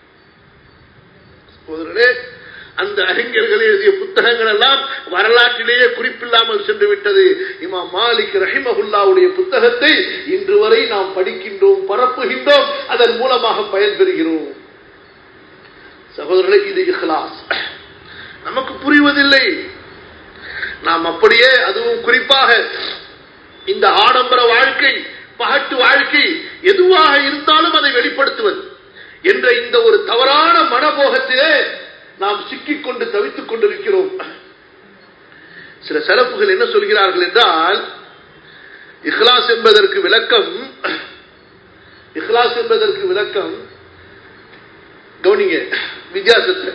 S1: சகோதரரே அந்த அறிஞர்கள் எழுதிய புத்தகங்கள் எல்லாம் வரலாற்றிலேயே குறிப்பில்லாமல் சென்று விட்டது இமாம் மாலிக் ரஹிமஹுல்லாவுடைய புத்தகத்தை இன்று வரை நாம் படிக்கின்றோம் பரப்புகின்றோம் அதன் மூலமாக பயன்பெறுகிறோம் சகோதரர்களே இது இஹ்லாஸ் நமக்கு புரிவதில்லை நாம் அப்படியே அதுவும் குறிப்பாக இந்த ஆடம்பர வாழ்க்கை பகட்டு வாழ்க்கை எதுவாக இருந்தாலும் அதை வெளிப்படுத்துவது என்ற இந்த ஒரு தவறான மனபோகத்திலே நாம் சிக்கிக் கொண்டு தவித்துக் கொண்டிருக்கிறோம் சில செலப்புகள் என்ன சொல்கிறார்கள் என்றால் இஹ்லாஸ் என்பதற்கு விளக்கம் இஹ்லாஸ் என்பதற்கு விளக்கம் கவனிங்க வித்தியாசத்தை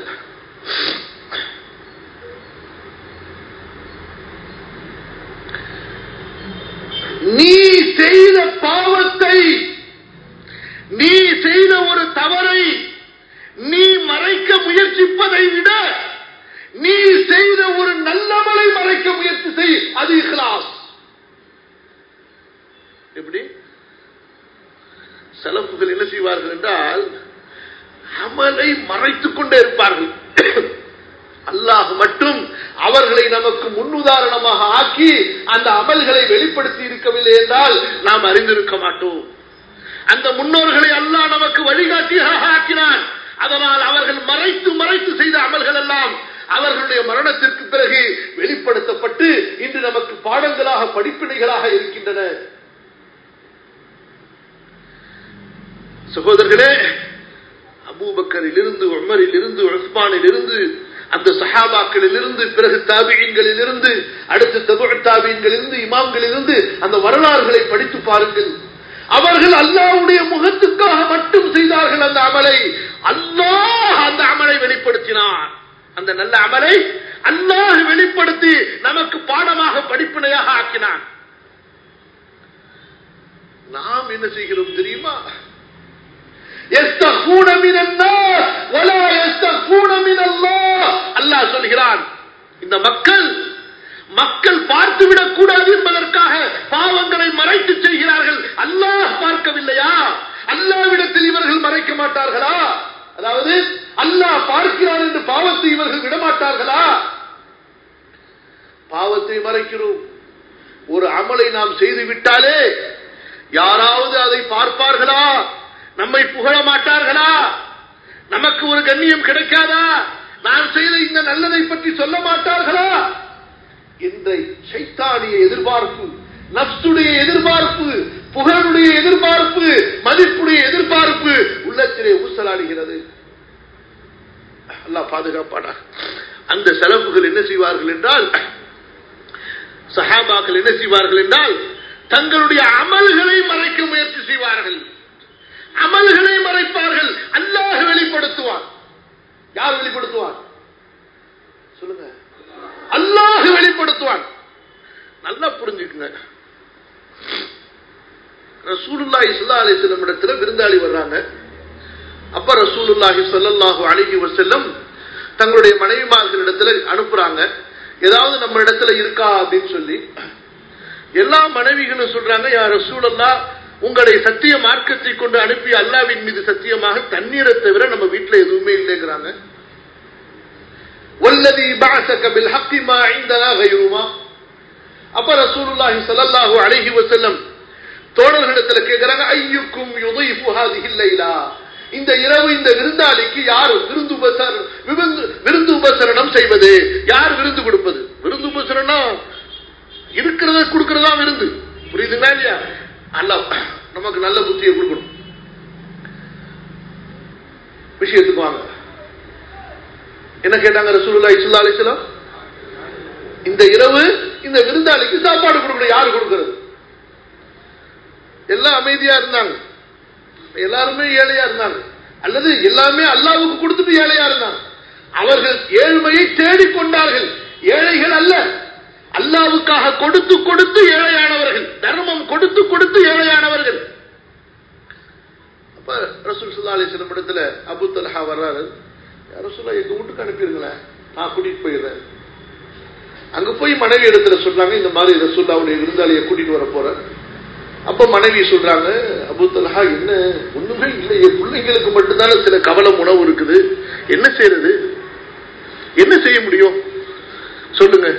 S1: நீ செய்த பாவத்தை நீ செய்த ஒரு தவறை நீ மறைக்க முயற்சிப்பதை விட நீ செய்த ஒரு நல்லவளை மறைக்க முயற்சி செய் அது இஹ்லாஸ் எப்படி செலப்புகள் என்ன செய்வார்கள் என்றால் அமலை மறைத்துக் கொண்டே இருப்பார்கள் அல்லாஹ் மட்டும் அவர்களை நமக்கு முன்னுதாரணமாக ஆக்கி அந்த அமல்களை வெளிப்படுத்தி இருக்கவில்லை என்றால் நாம் அறிந்திருக்க மாட்டோம் அந்த முன்னோர்களை அல்லாஹ் நமக்கு வழிகாட்டியாக ஆக்கினான் அதனால் அவர்கள் மறைத்து மறைத்து செய்த அமல்கள் எல்லாம் அவர்களுடைய மரணத்திற்கு பிறகு வெளிப்படுத்தப்பட்டு இன்று நமக்கு பாடங்களாக படிப்பினைகளாக இருக்கின்றன சகோதரர்களே அபூபக்கரில் இருந்து உமரில் இருந்து உஸ்மானில் இருந்து அந்த சஹாபாக்களில் இருந்து பிறகு தாபியங்களில் இருந்து அடுத்து தபு தாபியங்களில் இருந்து இமாம்களில் இருந்து அந்த வரலாறுகளை படித்து பாருங்கள் அவர்கள் அல்லாவுடைய முகத்துக்காக மட்டும் செய்தார்கள் அந்த அமலை அல்லாஹ் அந்த அமலை வெளிப்படுத்தினார் அந்த நல்ல அமலை அல்லாஹ் வெளிப்படுத்தி நமக்கு பாடமாக படிப்பினையாக ஆக்கினான் நாம் என்ன செய்கிறோம் தெரியுமா அல்லாஹ் சொல்கிறான் இந்த மக்கள் மக்கள் பார்த்துவிடக் கூடாது என்பதற்காக பாவங்களை மறைத்து செய்கிறார்கள் அல்லாஹ் பார்க்கவில்லையா அல்லாவிடத்தில் இவர்கள் மறைக்க மாட்டார்களா அதாவது அல்லாஹ் பார்க்கிறான் என்று பாவத்தை இவர்கள் விடமாட்டார்களா பாவத்தை மறைக்கிறோம் ஒரு அமலை நாம் செய்து விட்டாலே யாராவது அதை பார்ப்பார்களா நம்மை புகழ மாட்டார்களா நமக்கு ஒரு கண்ணியம் கிடைக்காதா நான் செய்த இந்த நல்லதை பற்றி சொல்ல மாட்டார்களா என்ற சைத்தானிய எதிர்பார்ப்பு நப்சுடைய எதிர்பார்ப்பு புகழுடைய எதிர்பார்ப்பு மதிப்புடைய எதிர்பார்ப்பு உள்ளத்திலே ஊசலாடுகிறது அல்லா பாதுகாப்பாடா அந்த செலவுகள் என்ன செய்வார்கள் என்றால் சஹாபாக்கள் என்ன செய்வார்கள் என்றால் தங்களுடைய அமல்களை மறைக்க முயற்சி செய்வார்கள் அமல்களை மறைப்பார்கள் அல்லாஹ் வெளிப்படுத்துவான் யார் வெளிப்படுத்துவான் சொல்லுங்க அல்லாஹ் வெளிப்படுத்துவான் நல்லா புரிஞ்சுக்குங்க ரசூலுல்லாஹி ஸல்லல்லாஹு அலைஹி வஸல்லம் இடத்துல விருந்தாளி வர்றாங்க அப்ப ரசூலுல்லாஹி ஸல்லல்லாஹு அலைஹி வஸல்லம் தங்களுடைய மனைவிமார்களிடத்துல அனுப்புறாங்க ஏதாவது நம்ம இடத்துல இருக்கா அப்படின்னு சொல்லி எல்லா மனைவிகளும் சொல்றாங்க யார் ரசூலல்லா உங்களை சத்திய மார்க்கத்தை கொண்டு அனுப்பி அல்லாவின் மீது சத்தியமாக தண்ணீரை தவிர நம்ம வீட்டுல எதுவுமே இல்லைங்கிறாங்க والذي بعثك بالحق ما عندنا غيرما அப்ப ரசூலுல்லாஹி ஸல்லல்லாஹு அலைஹி வஸல்லம் தோழர்களிடத்துல கேக்குறாங்க ஐயுக்கும் யுதைஃபு ஹாதிஹி லைலா இந்த இரவு இந்த விருந்தாளிக்கு யார் விருந்து உபசர விருந்து உபசரணம் செய்வது யார் விருந்து கொடுப்பது விருந்து உபசரணம் இருக்கிறத கொடுக்கறதா விருந்து புரியுதுங்களா இல்லையா அல்ல நமக்கு நல்ல புத்தியை கொடுக்கணும் விஷயத்துக்கு வாங்க என்ன கேட்டாங்க ரசூலுல்லாஹி ஸல்லல்லாஹு அலைஹி வஸல்லம் இந்த இரவு இந்த விருந்தாளிக்கு சாப்பாடு கொடுக்கணும் யாரு கொடுக்கிறது எல்லாம் அமைதியா இருந்தாங்க எல்லாருமே ஏழையா இருந்தாங்க அல்லது எல்லாமே அல்லாவுக்கு கொடுத்துட்டு ஏழையா இருந்தாங்க அவர்கள் ஏழ்மையை தேடிக்கொண்டார்கள் ஏழைகள் அல்ல அல்லாவுக்காக கொடுத்து கொடுத்து ஏழையானவர்கள் தர்மம் கொடுத்து கொடுத்து ஏழையானவர்கள் அப்ப ரசூல் சுல்லா அலிஸ்லம் இடத்துல அபு தல்ஹா வர்றாரு ரசூல்லா எங்க வீட்டுக்கு அனுப்பிடுங்களேன் நான் கூட்டிட்டு போயிடுறேன் அங்க போய் மனைவி இடத்துல சொல்றாங்க இந்த மாதிரி ரசூல்லாவுடைய விருந்தாளியை கூட்டிட்டு வர போறேன் அப்ப மனைவி சொல்றாங்க அபு தல்ஹா என்ன ஒண்ணுமே இல்லையே பிள்ளைங்களுக்கு மட்டும்தானே சில கவலம் உணவு இருக்குது என்ன செய்யறது என்ன செய்ய முடியும் சொல்லுங்க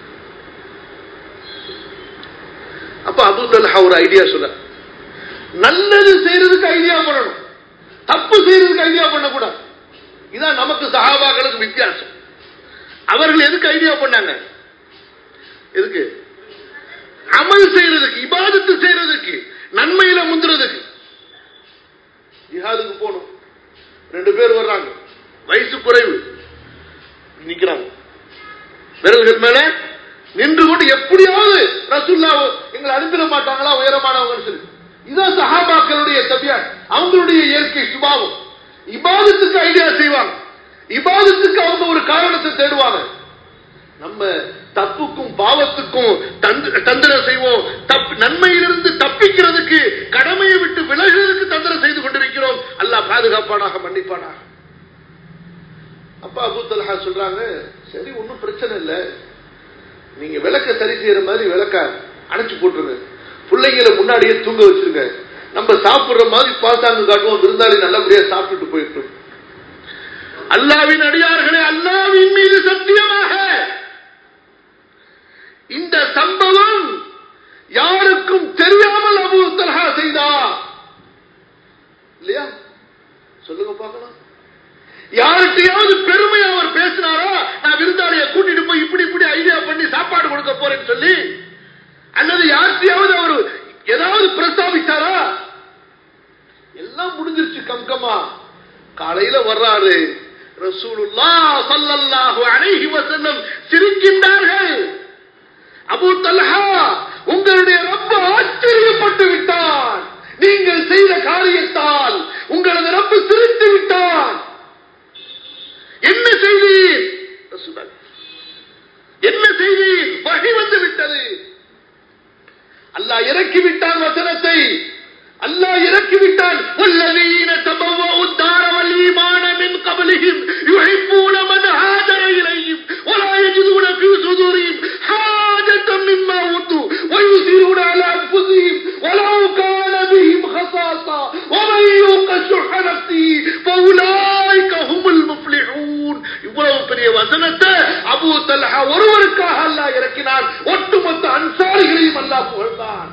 S1: அப்ப அபு தல்ஹா ஒரு ஐடியா சொல்ற நல்லது செய்யறதுக்கு ஐடியா பண்ணணும் தப்பு செய்யறதுக்கு ஐடியா பண்ணக்கூடாது இதான் நமக்கு சகாபாக்களுக்கு வித்தியாசம் அவர்கள் எதுக்கு ஐடியா பண்ணாங்க எதுக்கு அமல் செய்யறதுக்கு இபாதத்து செய்யறதுக்கு நன்மையில முந்துறதுக்கு ஜிஹாதுக்கு போகணும் ரெண்டு பேர் வர்றாங்க வயசு குறைவு நிக்கிறாங்க விரல்கள் மேல நின்று கொண்டு எப்படியாவது ரசுல்லா எங்களை அனுப்பிட மாட்டாங்களா உயரமானவங்க சொல்லி இதான் சஹாபாக்களுடைய தபியான் அவங்களுடைய இயற்கை சுபாவம் இபாதத்துக்கு ஐடியா செய்வாங்க இபாதத்துக்கு அவங்க ஒரு காரணத்தை தேடுவாங்க நம்ம தப்புக்கும் பாவத்துக்கும் தந்திரம் செய்வோம் தப்பு நன்மையிலிருந்து தப்பிக்கிறதுக்கு கடமையை விட்டு விலகுறதுக்கு தந்திரம் செய்து கொண்டிருக்கிறோம் அல்லாஹ் பாதுகாப்பானாக மன்னிப்பானாக அப்பா அபு தல்ஹா சொல்றாங்க சரி ஒன்றும் பிரச்சனை இல்லை நீங்க விளக்க சரி செய்யற மாதிரி விளக்க அணைச்சு போட்டுருங்க பிள்ளைங்களை முன்னாடியே தூங்க வச்சிருங்க நம்ம சாப்பிடுற மாதிரி பாசாங்க காட்டுவோம் விருந்தாளி நல்லபடியா சாப்பிட்டுட்டு போயிட்டு அல்லாவின் அடியார்களே அல்லாவின் மீது சத்தியமாக இந்த சம்பவம் யாருக்கும் தெரியாமல் அபு தல்ஹா செய்தா இல்லையா சொல்லுங்க பார்க்கலாம் யார்கிட்டயாவது பெருமையா அவர் பேசினாரா நான் விருந்தாளிய கூட்டிட்டு போய் இப்படி இப்படி ஐடியா பண்ணி சாப்பாடு கொடுக்க போறேன்னு சொல்லி அல்லது யார்கிட்டயாவது அவர் ஏதாவது பிரஸ்தாபிச்சாரா எல்லாம் முடிஞ்சிருச்சு கம்கமா காலையில வர்றாரு ரசூலுல்லா சல்லல்லாஹு அலைஹி வஸல்லம் சிரிக்கின்றார்கள் அபூ தல்ஹா உங்களுடைய ரப்ப ஆச்சரியப்பட்டு விட்டான் நீங்கள் செய்த காரியத்தால் உங்களது ரப்பு சிரித்து விட்டான் என்ன செய்தீர் என்ன செய்தீர் வகை வந்து விட்டது அல்லாஹ் இறக்கி விட்டான் வசனத்தை அல்லாஹ் இறக்கி விட்டான் والذين تبوأوا الدار والإيمان من قبلهم يحبون من هاجر إليهم ولا يجدون في صدورهم حاجة مما أوتوا ويؤثرون على أنفسهم ولو كان بهم خصاصة ومن يوق شح نفسه فأولئك هم المفلحون இவ்வளவு பெரிய வசனத்தை அபூ தல்ஹா ஒருவருக்காக அல்லாஹ் இறக்கினான் ஒட்டுமொத்த அன்சாரிகளையும் அல்லாஹ் புகழ்ந்தான்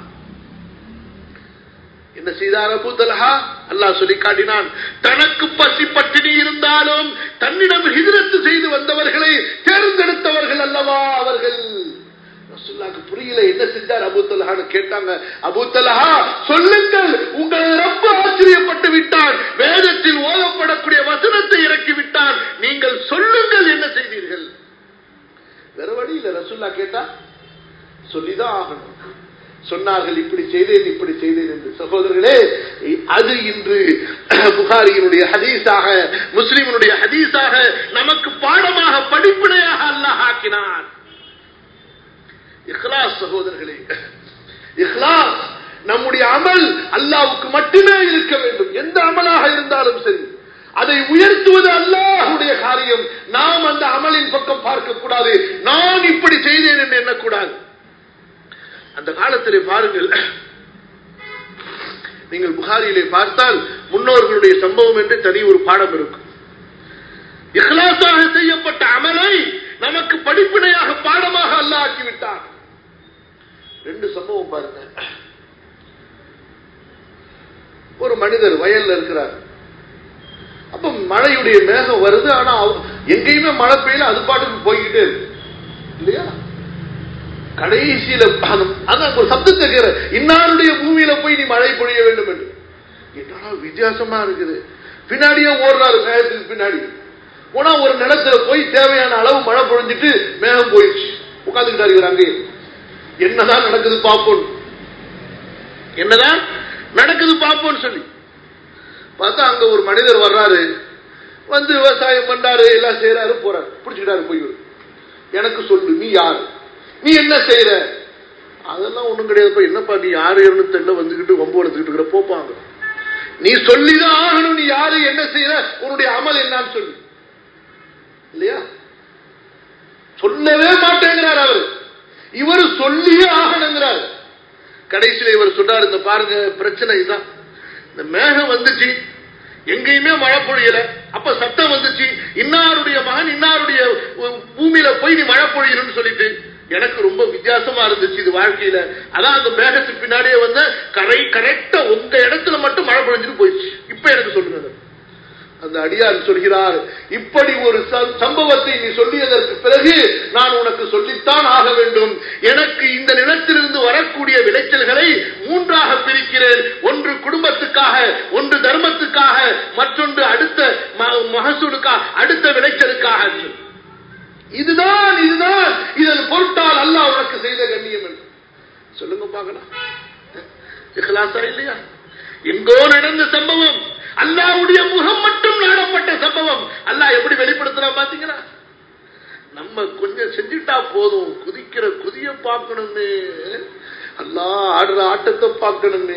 S1: என்ன செய்தார் அபு தல்ஹா அல்லாஹ் சொல்லி காட்டினான் தனக்கு பசி பட்டினி இருந்தாலும் தன்னிடம் ஹிஜரத்து செய்து வந்தவர்களை தேர்ந்தெடுத்தவர்கள் அல்லவா அவர்கள் ரசூல்லாக்கு புரியல என்ன செஞ்சார் அபு தல்ஹான்னு கேட்டாங்க அபு தல்ஹா சொல்லுங்கள் உங்கள் ரப்பு ஆச்சரியப்பட்டு விட்டான் வேதத்தில் ஓதப்படக்கூடிய வசனத்தை இறக்கி விட்டான் நீங்கள் சொல்லுங்கள் என்ன செய்தீர்கள் வேற வழி இல்ல ரசூல்லா கேட்டா சொல்லிதான் ஆகணும் சொன்னார்கள் இப்படி செய்தேன் இப்படி செய்தேன் என்று சகோதரர்களே அது இன்று புகாரியினுடைய ஹதீஸாக முஸ்லிமனுடைய ஹதீஸாக நமக்கு பாடமாக படிப்பினையாக அல்லாஹ் ஆக்கினான் இஹ்லாஸ் சகோதரர்களே இஹ்லாஸ் நம்முடைய அமல் அல்லாவுக்கு மட்டுமே இருக்க வேண்டும் எந்த அமலாக இருந்தாலும் சரி அதை உயர்த்துவது அல்லாஹுடைய காரியம் நாம் அந்த அமலின் பக்கம் பார்க்க கூடாது நான் இப்படி செய்தேன் என்று எண்ணக்கூடாது அந்த காலத்திலே பாருங்கள் நீங்கள் புகாரியிலே பார்த்தால் முன்னோர்களுடைய சம்பவம் என்று தனி ஒரு பாடம் இருக்கும் இஹ்லாசாக செய்யப்பட்ட அமலை நமக்கு படிப்பினையாக பாடமாக அல்ல ஆக்கிவிட்டார் ரெண்டு சம்பவம் பாருங்க ஒரு மனிதர் வயல்ல இருக்கிறார் அப்ப மழையுடைய மேகம் வருது ஆனா எங்கேயுமே மழை பெய்யல அது பாட்டுக்கு போய்கிட்டே இருக்கு இல்லையா கடைசியில அந்த- அதான் ஒரு சப்தத்தை கேட்கிற இன்னாருடைய பூமியில போய் நீ மழை பொழிய வேண்டும் என்று என்னடா வித்தியாசமா இருக்குது பின்னாடியே ஓடுறாரு மேகத்துக்கு பின்னாடி போனா ஒரு நிலத்துல போய் தேவையான அளவு மழை பொழிஞ்சிட்டு மேகம் போயிடுச்சு உட்காந்துக்கிட்டாரு இவர் அங்கேயே என்னதான் நடக்குது பார்ப்போம் என்னதான் நடக்குது பார்ப்போம்னு சொல்லி பார்த்தா அங்க ஒரு மனிதர் வர்றாரு வந்து விவசாயம் பண்றாரு எல்லாம் செய்யறாரு போறாரு பிடிச்சுக்கிட்டாரு போய் இவரு. எனக்கு சொல்லு நீ யாரு நீ என்ன செய்யற அதெல்லாம் ஒண்ணும் கிடையாதுப்பா என்னப்பா நீ யாரு தெரியல வந்துகிட்டு வம்பு வளர்த்துக்கிட்டு இருக்கிற போப்பாங்க நீ சொல்லிதான் ஆகணும் நீ யாரு என்ன செய்யற உன்னுடைய அமல் என்னன்னு சொல்லு இல்லையா சொல்லவே மாட்டேங்கிறார் அவர் இவர் சொல்லியே ஆகணுங்கிறார் கடைசியில இவர் சொல்றாரு இந்த பாருங்க பிரச்சனை இதுதான் இந்த மேகம் வந்துச்சு எங்கேயுமே மழை பொழியல அப்ப சத்தம் வந்துச்சு இன்னாருடைய மகன் இன்னாருடைய உ- பூமியில போய் நீ மழை பொழியணும்னு சொல்லிட்டு எனக்கு ரொம்ப வித்தியாசமா இருந்துச்சு இது வாழ்க்கையில அதான் அந்த மேகத்துக்கு பின்னாடியே வந்த கரை கரெக்டா உங்க இடத்துல மட்டும் மழை பொழிஞ்சிட்டு போயிடுச்சு இப்ப எனக்கு சொல்லுங்க அதை. அந்த அடியார் சொல்கிறார் இப்படி ஒரு ச- சம்பவத்தை நீ சொல்லியதற்கு பிறகு நான் உனக்கு சொல்லித்தான் ஆக வேண்டும் எனக்கு இந்த நிலத்திலிருந்து வரக்கூடிய விளைச்சல்களை மூன்றாக பிரிக்கிறேன் ஒன்று குடும்பத்துக்காக ஒன்று தர்மத்துக்காக மற்றொன்று அடுத்த ம- மகசூலுக்காக அடுத்த விளைச்சலுக்காக என்று. இதுதான் இதுதான் இதன் பொருட்டால் அல்லாஹ் உனக்கு செய்த கண்ணியம் என்று சொல்லுங்க பார்க்கலாம் இஹ்லாஸா இல்லையா எங்கோ நடந்த சம்பவம் அல்லாஹ்வுடைய முகம் மட்டும் நாடப்பட்ட சம்பவம் அல்லாஹ் எப்படி வெளிப்படுத்துறான் பாத்தீங்களா நம்ம கொஞ்சம் செஞ்சுட்டா போதும் குதிக்கிற குதிய பார்க்கணுமே அல்லாஹ் ஆடுற ஆட்டத்தை பார்க்கணுமே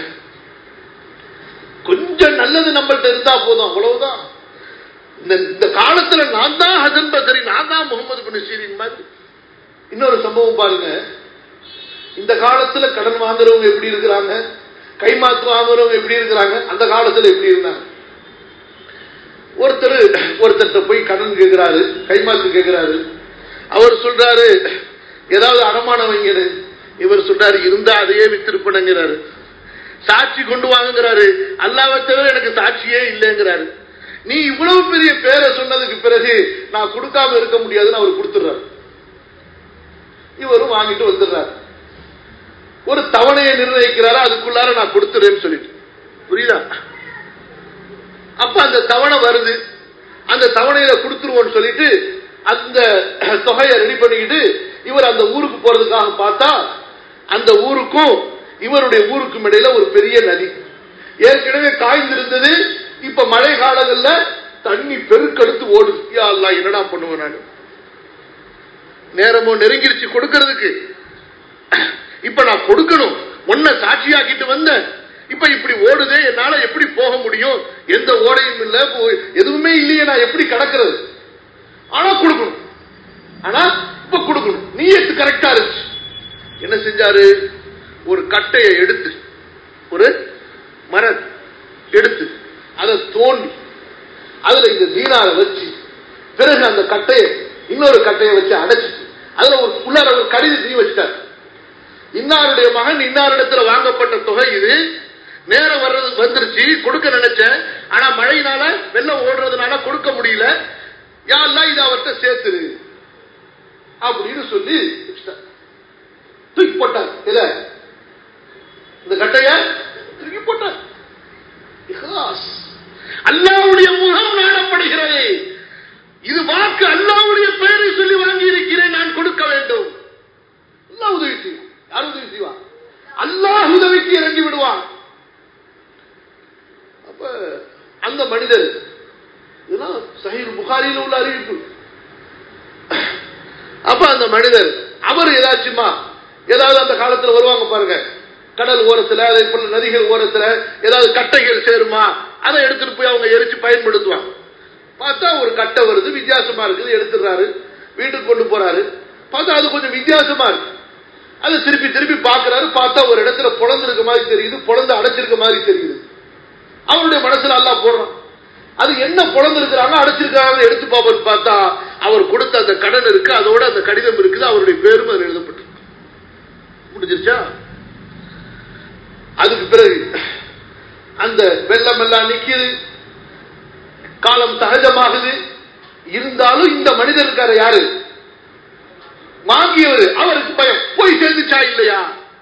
S1: கொஞ்சம் நல்லது நம்மள்ட்ட இருந்தா போதும் அவ்வளவுதான் இந்த இந்த காலத்துல நான் தான் ஹசன் பசரி நான் தான் முகமது பின் சீரின் மாதிரி இன்னொரு சம்பவம் பாருங்க இந்த காலத்துல கடன் வாங்குறவங்க எப்படி இருக்கிறாங்க கைமாத்து வாங்குறவங்க எப்படி இருக்கிறாங்க அந்த காலத்துல எப்படி இருந்தாங்க ஒருத்தர் ஒருத்தர்ட்ட போய் கடன் கேட்கிறாரு கைமாத்து கேட்கிறாரு அவர் சொல்றாரு ஏதாவது அடமானம் வைங்கன்னு இவர் சொல்றாரு இருந்தா அதையே வித்திருப்பணுங்கிறாரு சாட்சி கொண்டு வாங்குங்கிறாரு அல்லாவை தவிர எனக்கு சாட்சியே இல்லைங்கிறாரு நீ இவ்வளவு பெரிய பேரை சொன்னதுக்கு பிறகு நான் கொடுக்காம இருக்க முடியாதுன்னு அவர் கொடுத்துடுறாரு இவரும் வாங்கிட்டு வந்துடுறாரு ஒரு தவணையை நிர்ணயிக்கிறாரா அதுக்குள்ளார நான் கொடுத்துறேன்னு சொல்லிட்டு புரியுதா அப்ப அந்த தவணை வருது அந்த தவணையில கொடுத்துருவோம்னு சொல்லிட்டு அந்த தொகையை ரெடி பண்ணிக்கிட்டு இவர் அந்த ஊருக்கு போறதுக்காக பார்த்தா அந்த ஊருக்கும் இவருடைய ஊருக்கும் இடையில ஒரு பெரிய நதி ஏற்கனவே காய்ந்திருந்தது இப்ப மழை காலங்கள்ல தண்ணி பெருக்கெடுத்து ஓடுது யா அல்லாஹ் என்னடா பண்ணுவேன் நான் நேரமோ நெருங்கிருச்சு கொடுக்கறதுக்கு இப்ப நான் கொடுக்கணும் ஒன்ன சாட்சியாக்கிட்டு வந்தேன் இப்ப இப்படி ஓடுதே என்னால எப்படி போக முடியும் எந்த ஓடையும் இல்ல போ- எதுவுமே இல்லையே நான் எப்படி கடக்கிறது ஆனா கொடுக்கணும் ஆனா இப்ப கொடுக்கணும் நீயத்து கரெக்டா இருந்துச்சு என்ன செஞ்சாரு ஒரு கட்டையை எடுத்து ஒரு மரம் எடுத்து அதை தோண்டி அதுல இந்த தீனாரை வச்சு பிறகு அந்த கட்டையை இன்னொரு கட்டையை வச்சு அடைச்சிட்டு அதுல ஒரு உள்ளார ஒரு கடிதத்தையும் வச்சுட்டார் இன்னாருடைய மகன் இன்னாரிடத்துல வாங்கப்பட்ட தொகை இது நேரம் வர்றது வந்துருச்சு கொடுக்க நினைச்சேன் ஆனா மழையினால வெள்ளம் ஓடுறதுனால கொடுக்க முடியல யாரெல்லாம் இதை அவர்கிட்ட சேர்த்துரு அப்படின்னு சொல்லி வச்சுட்டார். தூக்கி போட்டார் இத இந்த கட்டைய தூக்கி போட்டார் இஹ்லாஸ். அல்லாஹ்வுடைய முகம் நாடப்படுகிறது இது வாக்கு அல்லாஹ்வுடைய பெயரை சொல்லி வாங்கி இருக்கிறேன் நான் கொடுக்க வேண்டும் அல்லாஹ் உதவி செய்வான் யார் உதவி செய்வான் அல்லாஹ் உதவிக்கு இறங்கி விடுவான் அப்ப அந்த மனிதர் இதெல்லாம் சஹீல் புகாரியில் உள்ள அறிவிப்பு அப்ப அந்த மனிதர் அவர் ஏதாச்சுமா ஏதாவது அந்த காலத்துல வருவாங்க பாருங்க கடல் ஓரத்துல அதே போல நதிகள் ஓரத்துல ஏதாவது கட்டைகள் சேருமா அதை எடுத்துட்டு போய் அவங்க எரிச்சு பயன்படுத்துவாங்க பார்த்தா ஒரு கட்டை வருது வித்தியாசமா இருக்குது எடுத்துடுறாரு வீட்டுக்கு கொண்டு போறாரு பார்த்தா அது கொஞ்சம் வித்தியாசமா இருக்கு அதை திருப்பி திருப்பி பார்க்கறாரு பார்த்தா ஒரு இடத்துல பொழந்திருக்க மாதிரி தெரியுது பொழந்து அடைச்சிருக்க மாதிரி தெரியுது அவருடைய மனசுல எல்லாம் போடுறான் அது என்ன பொழந்திருக்கிறாங்க அடைச்சிருக்காங்க எடுத்து பார்ப்பது பார்த்தா அவர் கொடுத்த அந்த கடன் இருக்கு அதோட அந்த கடிதம் இருக்குது அவருடைய பேரும் அதில் எழுதப்பட்டிருக்கு முடிஞ்சிருச்சா அதுக்கு பிறகு அந்த வெள்ளம் எல்லாம் நிக்குது காலம் சகஜமாகுது இருந்தாலும் இந்த மனிதர் இருக்காரு யாரு வாங்கியவர் அவருக்கு பயம் போய் சேர்ந்துச்சா இல்லையா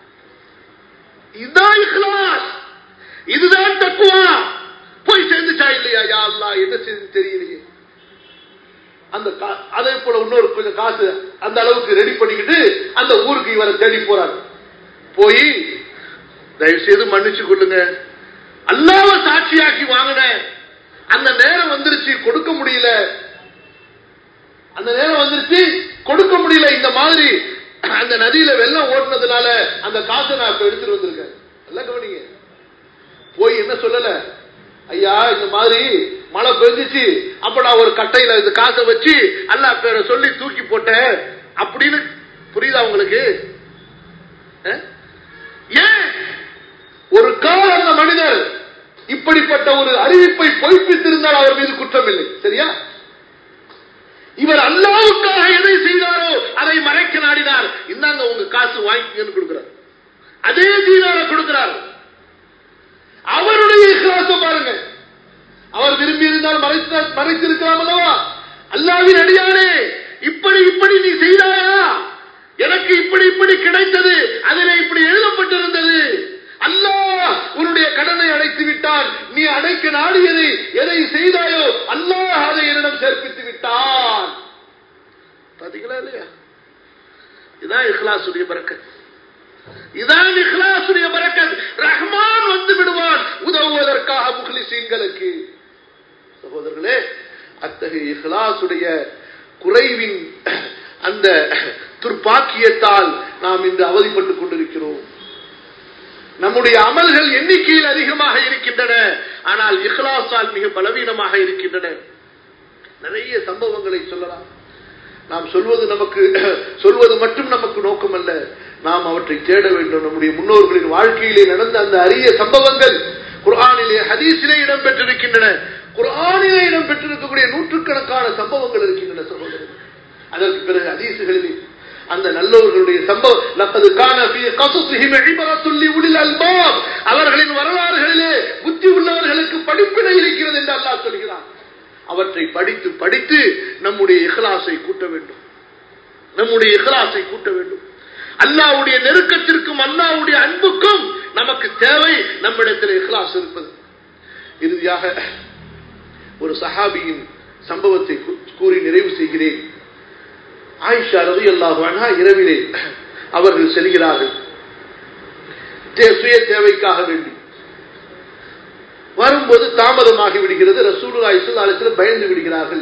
S1: இதுதான் இஹ்லாஸ் இதுதான் தக்குவா போய் சேர்ந்துச்சா இல்லையா யா அல்லாஹ் என்ன செய்து தெரியலையே அந்த கா- அதே போல இன்னொரு கொஞ்சம் காசு அந்த அளவுக்கு ரெடி பண்ணிக்கிட்டு அந்த ஊருக்கு இவரை தேடி போறார் போய் தயவு செய்து மன்னிச்சு கொள்ளுங்க அல்லாவ சாட்சியாக்கி வாங்கின அந்த நேரம் வந்துருச்சு கொடுக்க முடியல அந்த நேரம் வந்துருச்சு கொடுக்க முடியல இந்த மாதிரி அந்த நதியில வெள்ளம் ஓடுனதுனால அந்த காசை நான் இப்ப எடுத்துட்டு வந்திருக்கேன் எல்லாம் கவனிங்க போய் என்ன சொல்லல ஐயா இந்த மாதிரி மழை பெஞ்சிச்சு அப்ப நான் ஒரு கட்டையில இந்த காசை வச்சு அல்லா பேரை சொல்லி தூக்கி போட்டேன் அப்படின்னு புரியுதா உங்களுக்கு அஹ்? ஏன் ஒரு கால அந்த மனிதர் இப்படிப்பட்ட ஒரு அறிவிப்பை பொய்ப்பித்திருந்தால் அவர் மீது குற்றம் இல்லை சரியா இவர் அல்லாவுக்காக எதை செய்தாரோ அதை மறைக்க நாடினார் இந்தாங்க உங்க காசு வாங்கிக்கன்னு கொடுக்கிறார் அதே தீனார கொடுக்கிறார் அவருடைய இஸ்லாசம் பாருங்க அவர் விரும்பி இருந்தால் மறைத்து மறைத்திருக்கலாம் அல்லவா அல்லாவின் அடியானே இப்படி இப்படி நீ செய்தாயா எனக்கு இப்படி இப்படி கிடைத்தது அதில் இப்படி எழுதப்பட்டிருந்தது அல்லாஹ் உன்னுடைய கடனை அடைத்து விட்டான் நீ அடைக்க நாடியதை எதை செய்தாயோ அல்லாஹ் அதை என்னிடம் சேர்ப்பித்து விட்டான் பாத்தீங்களா இல்லையா இதான் இஹ்லாசுடைய பறக்கத் இதான் இஹ்லாசுடைய பரக்கத் ரஹ்மான் வந்து விடுவான் உதவுவதற்காக முஹ்லிசீன்களுக்கு சகோதரர்களே அத்தகைய இஹ்லாசுடைய குறைவின் அந்த துர்ப்பாக்கியத்தால் நாம் இன்று அவதிப்பட்டுக் கொண்டிருக்கிறோம் நம்முடைய அமல்கள் எண்ணிக்கையில் அதிகமாக இருக்கின்றன ஆனால் இஹ்லாஸால் மிக பலவீனமாக இருக்கின்றன நிறைய சம்பவங்களை சொல்லலாம் நாம் சொல்வது நமக்கு சொல்வது மட்டும் நமக்கு நோக்கம் அல்ல நாம் அவற்றை தேட வேண்டும் நம்முடைய முன்னோர்களின் வாழ்க்கையிலே நடந்த அந்த அரிய சம்பவங்கள் குர்ஆனிலே ஹதீஸிலே இடம்பெற்றிருக்கின்றன குர்ஆனிலே இடம்பெற்றிருக்கக்கூடிய நூற்றுக்கணக்கான சம்பவங்கள் இருக்கின்றன சகோதரர்கள் அதற்கு பிறகு ஹதீசுகளிலே அந்த நல்லவர்களுடைய சம்பவம் லக்கது கான ஃபீ கஸஸிஹிம் இபரத்துல் லிஉலில் அல்பாப் அவர்களின் வரலாறுகளிலே புத்தி உள்ளவர்களுக்கு படிப்பினை இருக்கிறது என்று அல்லாஹ் சொல்கிறான் அவற்றை படித்து படித்து நம்முடைய இஹ்லாஸை கூட்ட வேண்டும் நம்முடைய இஹ்லாஸை கூட்ட வேண்டும் அல்லாவுடைய நெருக்கத்திற்கும் அல்லாவுடைய அன்புக்கும் நமக்கு தேவை நம்மிடத்தில் இஹ்லாஸ் இருப்பது இறுதியாக ஒரு சஹாபியின் சம்பவத்தை கூ- கூறி நிறைவு செய்கிறேன் ஆயிஷா ரதி அல்லாஹ் இரவிலே அவர்கள் செல்கிறார்கள் தே- சுய தேவைக்காக வேண்டி வரும்போது தாமதமாகி விடுகிறது ரசூலுல்லா இஸ்லாத்தில் பயந்து விடுகிறார்கள்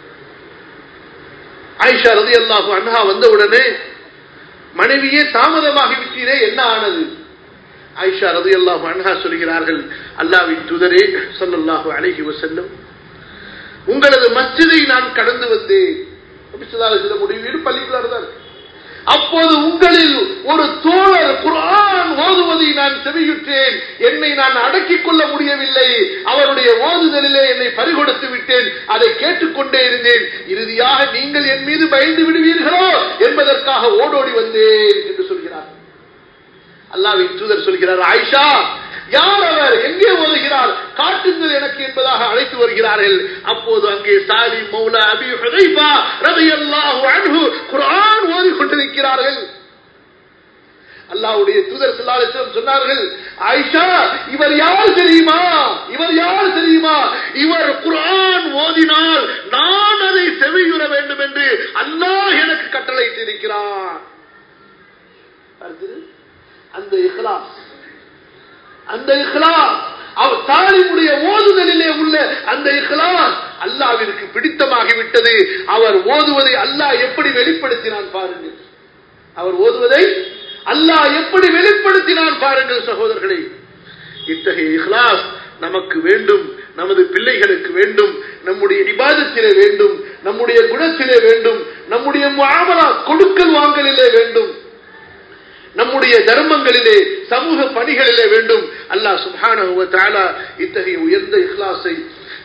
S1: ஆயிஷா ரதி அல்லாஹு அன்ஹா வந்த உடனே மனைவியே தாமதமாகி விட்டீரே என்ன ஆனது ஆயிஷா ரதி அல்லாஹு அன்ஹா சொல்கிறார்கள் அல்லாவின் துதரே ஸல்லல்லாஹு அலைஹி வஸல்லம் உங்களது மஸ்ஜிதை நான் கடந்து வந்தேன் சில முடிவு வீடு பள்ளிக்குள்ளார் தான் இருக்கு. அப்போது உங்களில் ஒரு தோழர் குர்ஆன் ஓதுவதை நான் செவியுற்றேன் என்னை நான் அடக்கிக் கொள்ள முடியவில்லை அவருடைய ஓதுதலிலே என்னை பறிகொடுத்து விட்டேன் அதை கேட்டுக்கொண்டே இருந்தேன் இறுதியாக நீங்கள் என் மீது பயந்து விடுவீர்களோ என்பதற்காக ஓடோடி வந்தேன் என்று சொல்கிறார் அல்லாவின் தூதர் சொல்கிறார் ஆயிஷா யார் அவர் எங்கே ஓதுகிறார் காட்டுங்கள் எனக்கு என்பதாக அழைத்து வருகிறார்கள் அப்போது அங்கே சாலி மௌலா அபி ஹுதைபா ரலியல்லாஹு அன்ஹு குர்ஆன் ஓதிக் கொண்டிருக்கிறார்கள் அல்லாஹ்வுடைய தூதர் ஸல்லல்லாஹு அலைஹி வஸல்லம் சொன்னார்கள் ஆயிஷா இவர் யார் தெரியுமா இவர் யார் தெரியுமா இவர் குர்ஆன் ஓதினால் நான் அதை செவியுற வேண்டும் என்று அல்லாஹ் எனக்கு கட்டளையிட்டு இருக்கிறான் அடுத்தது அந்த இஹ்லாஸ் அந்த இஹ்லாஸ் அவர் தாலிமுடைய ஓதுதலிலே உள்ள அந்த இஹ்லாஸ் அல்லாவிற்கு பிடித்தமாகி விட்டது அவர் ஓதுவதை அல்லாஹ் எப்படி வெளிப்படுத்தினான் பாருங்கள் அவர் ஓதுவதை அல்லாஹ் எப்படி வெளிப்படுத்தினான் பாருங்கள் சகோதரர்களே இத்தகைய இஹ்லாஸ் நமக்கு வேண்டும் நமது பிள்ளைகளுக்கு வேண்டும் நம்முடைய இபாதத்திலே வேண்டும் நம்முடைய குணத்திலே வேண்டும் நம்முடைய முஆமலா கொடுக்கல் வாங்கலிலே வேண்டும் நம்முடைய தர்மங்களிலே சமூக பணிகளிலே வேண்டும் அல்லாஹ் சுப்ஹானஹு வ தஆலா இத்தகைய உயர்ந்த இஹ்லாஸை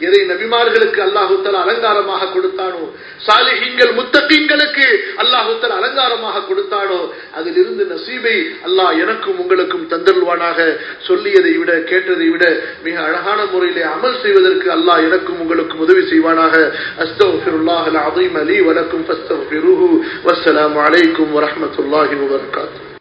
S1: எதை நபிமார்களுக்கு அல்லாஹுத்தல் அலங்காரமாக கொடுத்தானோ சாலிஹீங்கள் முத்தகீங்களுக்கு அல்லாஹுத்தல் அலங்காரமாக கொடுத்தானோ அதிலிருந்து நசீபை அல்லாஹ் எனக்கும் உங்களுக்கும் தந்தருவானாக சொல்லியதை விட கேட்டதை விட மிக அழகான முறையிலே அமல் செய்வதற்கு அல்லாஹ் எனக்கும் உங்களுக்கும் உதவி செய்வானாக அஸ்தகுல்லாஹ் அல் அதீம் அலி வலக்கும் ஃபஸ்தகுருஹு வஸ்ஸலாமு அலைக்கும் வரஹ்மத்துல்லாஹி வபரகாத்துஹு